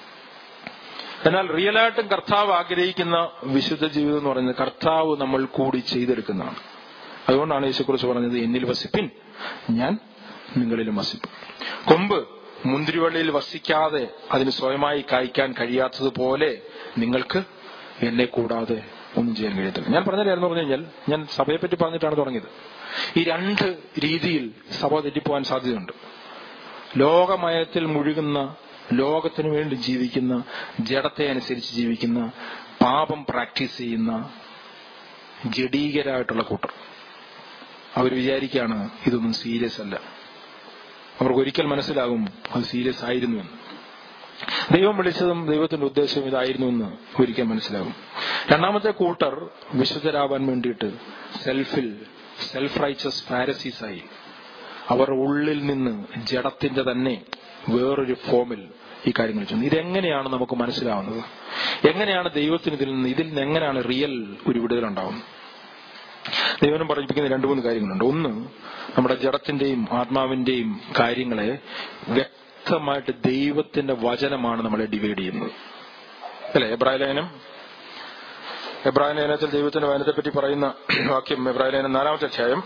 എന്നാൽ റിയലായിട്ടും കർത്താവ് ആഗ്രഹിക്കുന്ന വിശുദ്ധ ജീവിതം എന്ന് പറയുന്നത് കർത്താവ് നമ്മൾ കൂടി ചെയ്തെടുക്കുന്നതാണ് അതുകൊണ്ടാണ് യേശുക്കുറിച്ച് പറഞ്ഞത് എന്നിൽ വസിപ്പിൻ ഞാൻ നിങ്ങളിലും വസിക്കും കൊമ്പ് മുന്തിരിവള്ളിയിൽ വസിക്കാതെ അതിന് സ്വയമായി കായ്ക്കാൻ കഴിയാത്തതുപോലെ നിങ്ങൾക്ക് എന്നെ കൂടാതെ ഒന്നും ചെയ്യാൻ കഴിയത്തില്ല ഞാൻ പറഞ്ഞ കാര്യം പറഞ്ഞു കഴിഞ്ഞാൽ ഞാൻ സഭയെ പറ്റി പറഞ്ഞിട്ടാണ് തുടങ്ങിയത് ഈ രണ്ട് രീതിയിൽ സഭ തെറ്റിപ്പോവാൻ സാധ്യതയുണ്ട് ലോകമയത്തിൽ മുഴുകുന്ന ലോകത്തിനു വേണ്ടി ജീവിക്കുന്ന ജഡത്തെ അനുസരിച്ച് ജീവിക്കുന്ന പാപം പ്രാക്ടീസ് ചെയ്യുന്ന ജഡീകരായിട്ടുള്ള കൂട്ടർ അവർ വിചാരിക്കുകയാണ് ഇതൊന്നും സീരിയസ് അല്ല അവർക്ക് ഒരിക്കൽ മനസ്സിലാകും അത് സീരിയസ് ആയിരുന്നു എന്ന് ദൈവം വിളിച്ചതും ദൈവത്തിന്റെ ഉദ്ദേശവും ഇതായിരുന്നു എന്ന് ഒരിക്കൽ മനസ്സിലാകും രണ്ടാമത്തെ കൂട്ടർ വിശുദ്ധരാവാൻ വേണ്ടിയിട്ട് സെൽഫിൽ സെൽഫ് റൈച്ചസ് ഫാരസീസായി അവർ ഉള്ളിൽ നിന്ന് ജഡത്തിന്റെ തന്നെ വേറൊരു ഫോമിൽ ഈ കാര്യങ്ങൾ ചെയ്യുന്നത് ഇതെങ്ങനെയാണ് നമുക്ക് മനസ്സിലാവുന്നത് എങ്ങനെയാണ് ദൈവത്തിന് ഇതിൽ നിന്ന് ഇതിൽ നിന്ന് എങ്ങനെയാണ് റിയൽ ഒരു വിടുതൽ ഉണ്ടാവുന്നത് ദൈവനം പറഞ്ഞിരിക്കുന്ന രണ്ടു മൂന്ന് കാര്യങ്ങളുണ്ട് ഒന്ന് നമ്മുടെ ജഡത്തിന്റെയും ആത്മാവിന്റെയും കാര്യങ്ങളെ വ്യക്തമായിട്ട് ദൈവത്തിന്റെ വചനമാണ് നമ്മളെ ഡിവൈഡ് ചെയ്യുന്നത് അല്ലെ എബ്രായ ലേഖനം എബ്രായ ലേഖനത്തിൽ ദൈവത്തിന്റെ വചനത്തെ പറ്റി പറയുന്ന വാക്യം എബ്രായ ലേഖനം നാലാമത്തെ അധ്യായം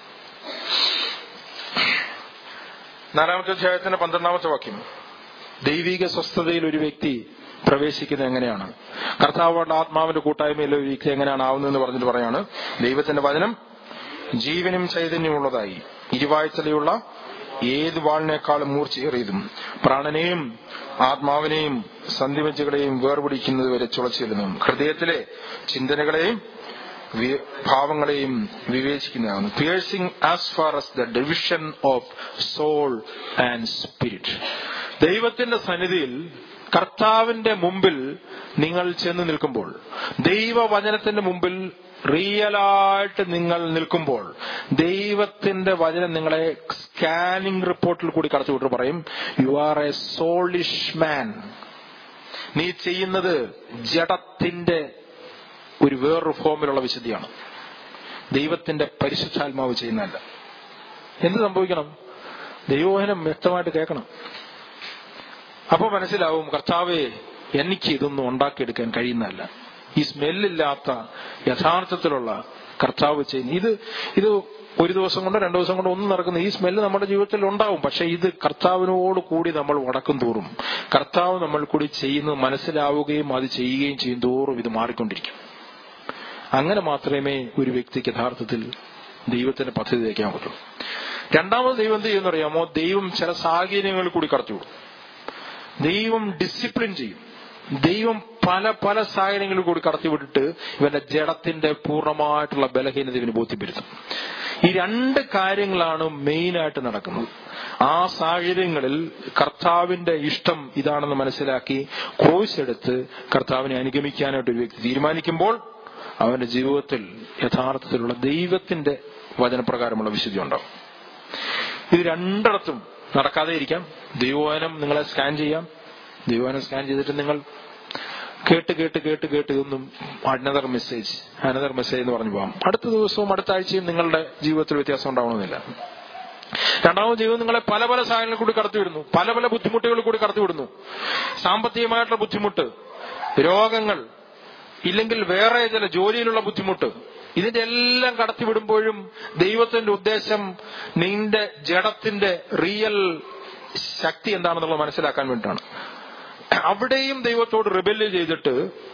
നാലാമത്തെ അധ്യായത്തിന്റെ പന്ത്രണ്ടാമത്തെ വാക്യം ദൈവിക സ്വസ്ഥതയിൽ ഒരു വ്യക്തി പ്രവേശിക്കുന്നത് എങ്ങനെയാണ് കർത്താവുടെ ആത്മാവിന്റെ കൂട്ടായ്മയിൽ ഒരു വ്യക്തി എങ്ങനെയാണ് ആവുന്നതെന്ന് പറഞ്ഞിട്ട് പറയാണ് ദൈവത്തിന്റെ വചനം ജീവനും ചൈതന്യമുള്ളതായി ഇരുവാഴ്ചയിലുള്ള ഏത് വാളിനേക്കാളും മൂർച്ചയേറിയതും പ്രാണനെയും ആത്മാവിനെയും സന്ധിവച്ചുകളെയും വേർപിടിക്കുന്നത് വരെ ചുളച്ചിരുന്നു ഹൃദയത്തിലെ ചിന്തനകളെയും വി- ഭാവങ്ങളെയും വിവേചിക്കുന്നതാണ് piercing as far as the division of soul and spirit ദൈവത്തിന്റെ സന്നിധിയിൽ കർത്താവിന്റെ മുമ്പിൽ നിങ്ങൾ ചെന്ന് നിൽക്കുമ്പോൾ ദൈവവചനത്തിന്റെ മുമ്പിൽ റിയലായിട്ട് നിങ്ങൾ നിൽക്കുമ്പോൾ ദൈവത്തിന്റെ വചനം നിങ്ങളെ സ്കാനിംഗ് റിപ്പോർട്ടിൽ കൂടി കടത്തിവിട്ട് പറയും you are a soulish man നീ ചെയ്യുന്നത് ജഡത്തിന്റെ ഒരു വേറൊരു ഫോമിലുള്ള വിശുദ്ധിയാണ് ദൈവത്തിന്റെ പരിശുദ്ധാത്മാവ് ചെയ്യുന്നതല്ല എന്ത് സംഭവിക്കണം ദൈവവചനം വ്യക്തമായിട്ട് കേൾക്കണം അപ്പൊ മനസ്സിലാവും കർത്താവെ എനിക്ക് ഇതൊന്നും ഉണ്ടാക്കിയെടുക്കാൻ കഴിയുന്നതല്ല ഈ സ്മെല്ലില്ലാത്ത യഥാർത്ഥത്തിലുള്ള കർത്താവ് ചെയ്യുന്ന ഇത് ഇത് ഒരു ദിവസം കൊണ്ടോ രണ്ടു ദിവസം കൊണ്ടോ ഒന്നും നടക്കുന്ന ഈ സ്മെല്ല് നമ്മുടെ ജീവിതത്തിൽ ഉണ്ടാവും പക്ഷെ ഇത് കർത്താവിനോട് കൂടി നമ്മൾ വടക്കും തോറും കർത്താവ് നമ്മൾ കൂടി ചെയ്യുന്നത് മനസ്സിലാവുകയും അത് ചെയ്യുകയും ചെയ്യും തോറും ഇത് മാറിക്കൊണ്ടിരിക്കും അങ്ങനെ മാത്രമേ ഒരു വ്യക്തിക്ക് യഥാർത്ഥത്തിൽ ദൈവത്തിന്റെ പദ്ധതി തയ്ക്കാൻ പറ്റുള്ളൂ രണ്ടാമത് ദൈവം എന്ത് ചെയ്യുമെന്ന് അറിയാമോ ദൈവം ചില സാഹചര്യങ്ങളിൽ കൂടി കടത്തിവിടും ദൈവം ഡിസിപ്ലിൻ ചെയ്യും ദൈവം പല പല സാഹചര്യങ്ങളിൽ കൂടി കടത്തിവിട്ടിട്ട് ഇവന്റെ ജഡത്തിന്റെ പൂർണ്ണമായിട്ടുള്ള ബലഹീനത ഇവന് ബോധ്യപ്പെടുത്തും ഈ രണ്ട് കാര്യങ്ങളാണ് മെയിനായിട്ട് നടക്കുന്നത് ആ സാഹചര്യങ്ങളിൽ കർത്താവിന്റെ ഇഷ്ടം ഇതാണെന്ന് മനസ്സിലാക്കി ക്രോസ് എടുത്ത് കർത്താവിനെ അനുഗമിക്കാനായിട്ട് ഒരു വ്യക്തി തീരുമാനിക്കുമ്പോൾ അവന്റെ ജീവിതത്തിൽ യഥാർത്ഥത്തിലുള്ള ദൈവത്തിന്റെ വചനപ്രകാരമുള്ള വിശുദ്ധി ഉണ്ടാവും ഇത് രണ്ടിടത്തും നടക്കാതെ ഇരിക്കാം ദൈവവചനം നിങ്ങളെ സ്കാൻ ചെയ്യാം ദൈവവചനം സ്കാൻ ചെയ്തിട്ട് നിങ്ങൾ കേട്ട് കേട്ട് കേട്ട് കേട്ട് ഇതൊന്നും അനദർ മെസ്സേജ് അനദർ മെസ്സേജ് എന്ന് പറഞ്ഞു പോകാം അടുത്ത ദിവസവും അടുത്ത ആഴ്ചയും നിങ്ങളുടെ ജീവിതത്തിൽ വ്യത്യാസം ഉണ്ടാവണമെന്നില്ല രണ്ടാമത് ദൈവം നിങ്ങളെ പല പല സാഹചര്യങ്ങളിൽ കൂടി കടത്തിവിടുന്നു പല പല ബുദ്ധിമുട്ടുകളിൽ കൂടി കടത്തിവിടുന്നു സാമ്പത്തികമായിട്ടുള്ള ബുദ്ധിമുട്ട് രോഗങ്ങൾ ഇല്ലെങ്കിൽ വേറെ ചില ജോലിയിലുള്ള ബുദ്ധിമുട്ട് ഇതിന്റെ എല്ലാം കടത്തിവിടുമ്പോഴും ദൈവത്തിന്റെ ഉദ്ദേശം നിന്റെ ജഡത്തിന്റെ റിയൽ ശക്തി എന്താണെന്നുള്ളത് മനസ്സിലാക്കാൻ വേണ്ടിയിട്ടാണ് അവിടെയും ദൈവത്തോട് റിബല്യ ചെയ്തിട്ട്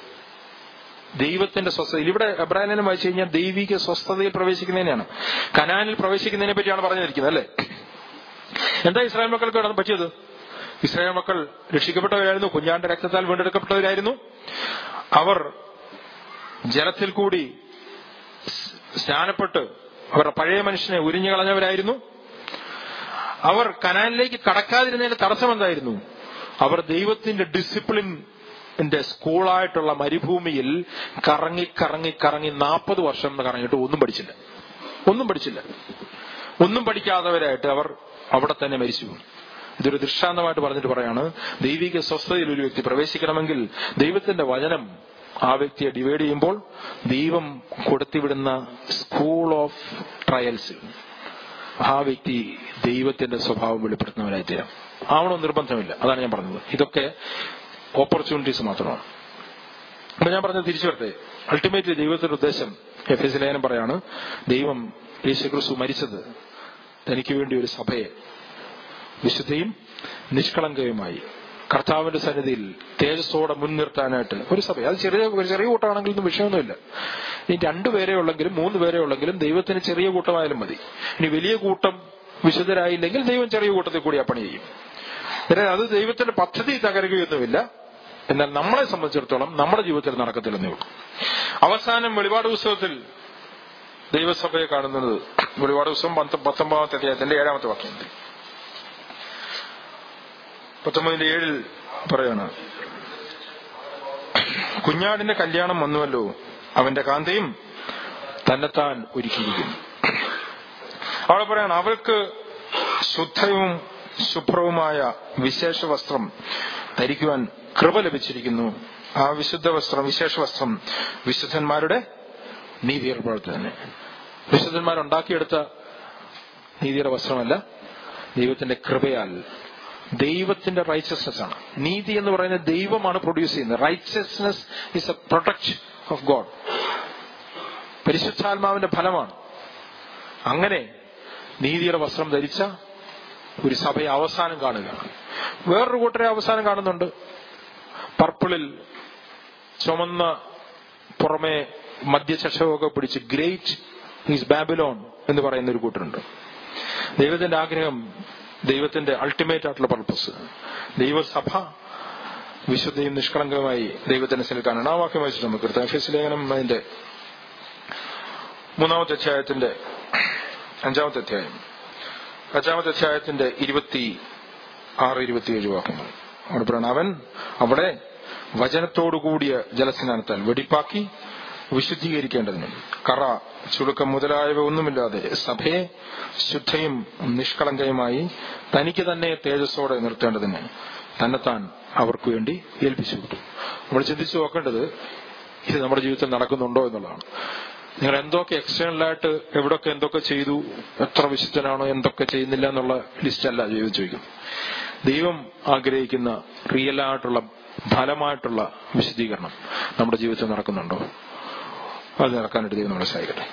ദൈവത്തിന്റെ സ്വസ്ഥത ഇവിടെ അബ്രാഹിനെ വായിച്ചു കഴിഞ്ഞാൽ ദൈവിക സ്വസ്ഥതയിൽ പ്രവേശിക്കുന്നതിനെയാണ് കനാനിൽ പ്രവേശിക്കുന്നതിനെ പറ്റിയാണ് പറഞ്ഞിരിക്കുന്നത് അല്ലേ എന്താ ഇസ്രായേൽ മക്കൾക്ക് നടന്ന് പറ്റിയത് ഇസ്രായേൽ മക്കൾ രക്ഷിക്കപ്പെട്ടവരായിരുന്നു കുഞ്ഞാന്റെ രക്തത്താൽ വീണ്ടെടുക്കപ്പെട്ടവരായിരുന്നു അവർ ജലത്തിൽ കൂടി സ്നാനപ്പെട്ട് അവരുടെ പഴയ മനുഷ്യനെ ഉരിഞ്ഞു കളഞ്ഞവരായിരുന്നു അവർ കനാനിലേക്ക് കടക്കാതിരുന്നതിന്റെ തടസ്സം എന്തായിരുന്നു അവർ ദൈവത്തിന്റെ ഡിസിപ്ലിന്റെ സ്കൂളായിട്ടുള്ള മരുഭൂമിയിൽ കറങ്ങി കറങ്ങി കറങ്ങി നാൽപ്പത് വർഷം കറങ്ങിയിട്ട് ഒന്നും പഠിച്ചില്ല ഒന്നും പഠിച്ചില്ല ഒന്നും പഠിക്കാത്തവരായിട്ട് അവർ അവിടെ തന്നെ മരിച്ചു ഇതൊരു ദൃഷ്ടാന്തമായിട്ട് പറഞ്ഞിട്ട് പറയാണ് ദൈവിക സ്വസ്ഥതയിൽ ഒരു വ്യക്തി പ്രവേശിക്കണമെങ്കിൽ ദൈവത്തിന്റെ വചനം ആ വ്യക്തിയെ ഡിവൈഡ് ചെയ്യുമ്പോൾ ദൈവം കൊടുത്തിവിടുന്ന സ്കൂൾ ഓഫ് ട്രയൽസിൽ ആ വ്യക്തി ദൈവത്തിന്റെ സ്വഭാവം വെളിപ്പെടുത്തുന്നവരായി തീരാം ആവണോ നിർബന്ധമില്ല അതാണ് ഞാൻ പറഞ്ഞത് ഇതൊക്കെ ഓപ്പർച്യൂണിറ്റീസ് മാത്രമാണ് അപ്പൊ ഞാൻ പറഞ്ഞത് തിരിച്ചു വരട്ടെ അൾട്ടിമേറ്റ്ലി ദൈവത്തിന്റെ ഉദ്ദേശം എഫ് എസ് ലേഖനം പറയാണ് ദൈവം യേശുക്രിസ്തു മരിച്ചത് തനിക്ക് വേണ്ടി ഒരു സഭയെ വിശുദ്ധയും നിഷ്കളങ്കയുമായി കർത്താവിന്റെ സന്നിധിയിൽ തേജസ്സോടെ മുൻനിർത്താനായിട്ട് ഒരു സഭ അത് ചെറിയ ഒരു ചെറിയ കൂട്ടമാണെങ്കിൽ ഒന്നും വിഷയമൊന്നുമില്ല ഇനി രണ്ടുപേരെ ഉള്ളെങ്കിലും മൂന്ന് പേരെ ഉള്ളെങ്കിലും ദൈവത്തിന് ചെറിയ കൂട്ടമായാലും മതി ഇനി വലിയ കൂട്ടം വിശുദ്ധരായില്ലെങ്കിൽ ദൈവം ചെറിയ കൂട്ടത്തിൽ കൂടി അപ്പണി ചെയ്യും എന്നാൽ അത് ദൈവത്തിന്റെ പദ്ധതി തകരുകയൊന്നുമില്ല എന്നാൽ നമ്മളെ സംബന്ധിച്ചിടത്തോളം നമ്മുടെ ജീവിതത്തിൽ നടക്കത്തില്ലെന്നേ ഉള്ളൂ അവസാനം വെളിപാട് പുസ്തകത്തിൽ ദൈവസഭയെ കാണുന്നത് വെളിപാട് പുസ്തകം പന്ത- പത്തൊമ്പതാമത്തെ അധ്യായത്തിന്റെ ഏഴാമത്തെ വാക്യത്തിൽ പത്തൊമ്പതിന്റെ ഏഴിൽ പറയാണ് കുഞ്ഞാടിന്റെ കല്യാണം വന്നുവല്ലോ അവന്റെ കാന്തയും തന്നെത്താൻ ഒരുക്കിയിരിക്കുന്നു അവിടെ പറയാണ് അവൾക്ക് ശുദ്ധവും ശുഭ്രവുമായ വിശേഷ വസ്ത്രം ധരിക്കുവാൻ കൃപ ലഭിച്ചിരിക്കുന്നു ആ വിശുദ്ധ വസ്ത്രം വിശേഷ വസ്ത്രം വിശുദ്ധന്മാരുടെ നീതിയുടെ പ്രവർത്തി തന്നെ വിശുദ്ധന്മാരുണ്ടാക്കിയെടുത്ത നീതിയുടെ വസ്ത്രമല്ല ദൈവത്തിന്റെ കൃപയാൽ ദൈവത്തിന്റെ റൈച്ചസ്നെസ് ആണ് നീതി എന്ന് പറയുന്നത് ദൈവമാണ് പ്രൊഡ്യൂസ് ചെയ്യുന്നത് righteousness is a protection of God പരിശുദ്ധാത്മാവിന്റെ ഫലമാണ് അങ്ങനെ നീതിയുടെ വസ്ത്രം ധരിച്ച ഒരു സഭയെ അവസാനം കാണുക വേറൊരു കൂട്ടരെ അവസാനം കാണുന്നുണ്ട് പർപ്പിളിൽ ചുമന്ന പുറമെ മദ്യചഷകമൊക്കെ പിടിച്ച് ഗ്രേറ്റ് ഈസ് ബാബിലോൺ എന്ന് പറയുന്ന ഒരു കൂട്ടരുണ്ട് ദൈവത്തിന്റെ ആഗ്രഹം ദൈവത്തിന്റെ അൾട്ടിമേറ്റ് ആയിട്ടുള്ള പർപ്പസ് ദൈവസഭ വിശുദ്ധയും നിഷ്കളങ്കവുമായി ദൈവത്തിന്റെ സിൽക്കാനാണ് ആ വാക്യം വായിച്ചിട്ട് നമുക്ക് എടുത്താം എഫേസ് ലേഖനം അതിന്റെ മൂന്നാമത്തെ അധ്യായത്തിന്റെ അഞ്ചാമത്തെ അധ്യായം അഞ്ചാമത്തെ അധ്യായത്തിന്റെ ഇരുപത്തി ആറ് ഇരുപത്തിയേഴ് വാക്യങ്ങൾ അവിടെ പറയണം അവൻ അവിടെ വചനത്തോടുകൂടിയ ജലസ്നാനത്താൽ വെടിപ്പാക്കി വിശുദ്ധീകരിക്കേണ്ടതിനും കറ ചുളുക്കം മുതലായവ ഒന്നുമില്ലാതെ സഭയെ ശുദ്ധയും നിഷ്കളങ്കയുമായി തനിക്ക് തന്നെ തേജസ്സോടെ നിർത്തേണ്ടതിന് തന്നെത്താൻ അവർക്ക് വേണ്ടി ഏൽപ്പിച്ചു വിട്ടു നമ്മൾ ചിന്തിച്ചു നോക്കേണ്ടത് ഇത് നമ്മുടെ ജീവിതത്തിൽ നടക്കുന്നുണ്ടോ എന്നുള്ളതാണ് നിങ്ങൾ എന്തൊക്കെ എക്സ്റ്റേണലായിട്ട് എവിടൊക്കെ എന്തൊക്കെ ചെയ്തു എത്ര വിശുദ്ധനാണോ എന്തൊക്കെ ചെയ്യുന്നില്ല എന്നുള്ള ലിസ്റ്റ് അല്ല ദൈവം ചോദിക്കും ദൈവം ആഗ്രഹിക്കുന്ന റിയൽ ആയിട്ടുള്ള ഫലമായിട്ടുള്ള വിശദീകരണം നമ്മുടെ ജീവിതത്തിൽ നടക്കുന്നുണ്ടോ അത് നടക്കാനായിട്ട് ദൈവം നമ്മളെ സഹായിക്കട്ടെ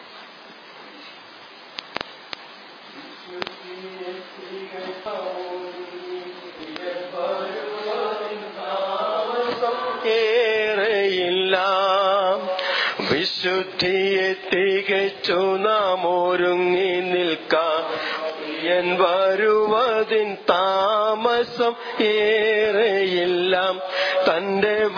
ഏറെയില്ല വിശുദ്ധിയെ തികച്ചു നാം ഒരുങ്ങി നിൽക്കാം എൻ വരുവതിൻ താമസം ഏറെയില്ല തന്റെ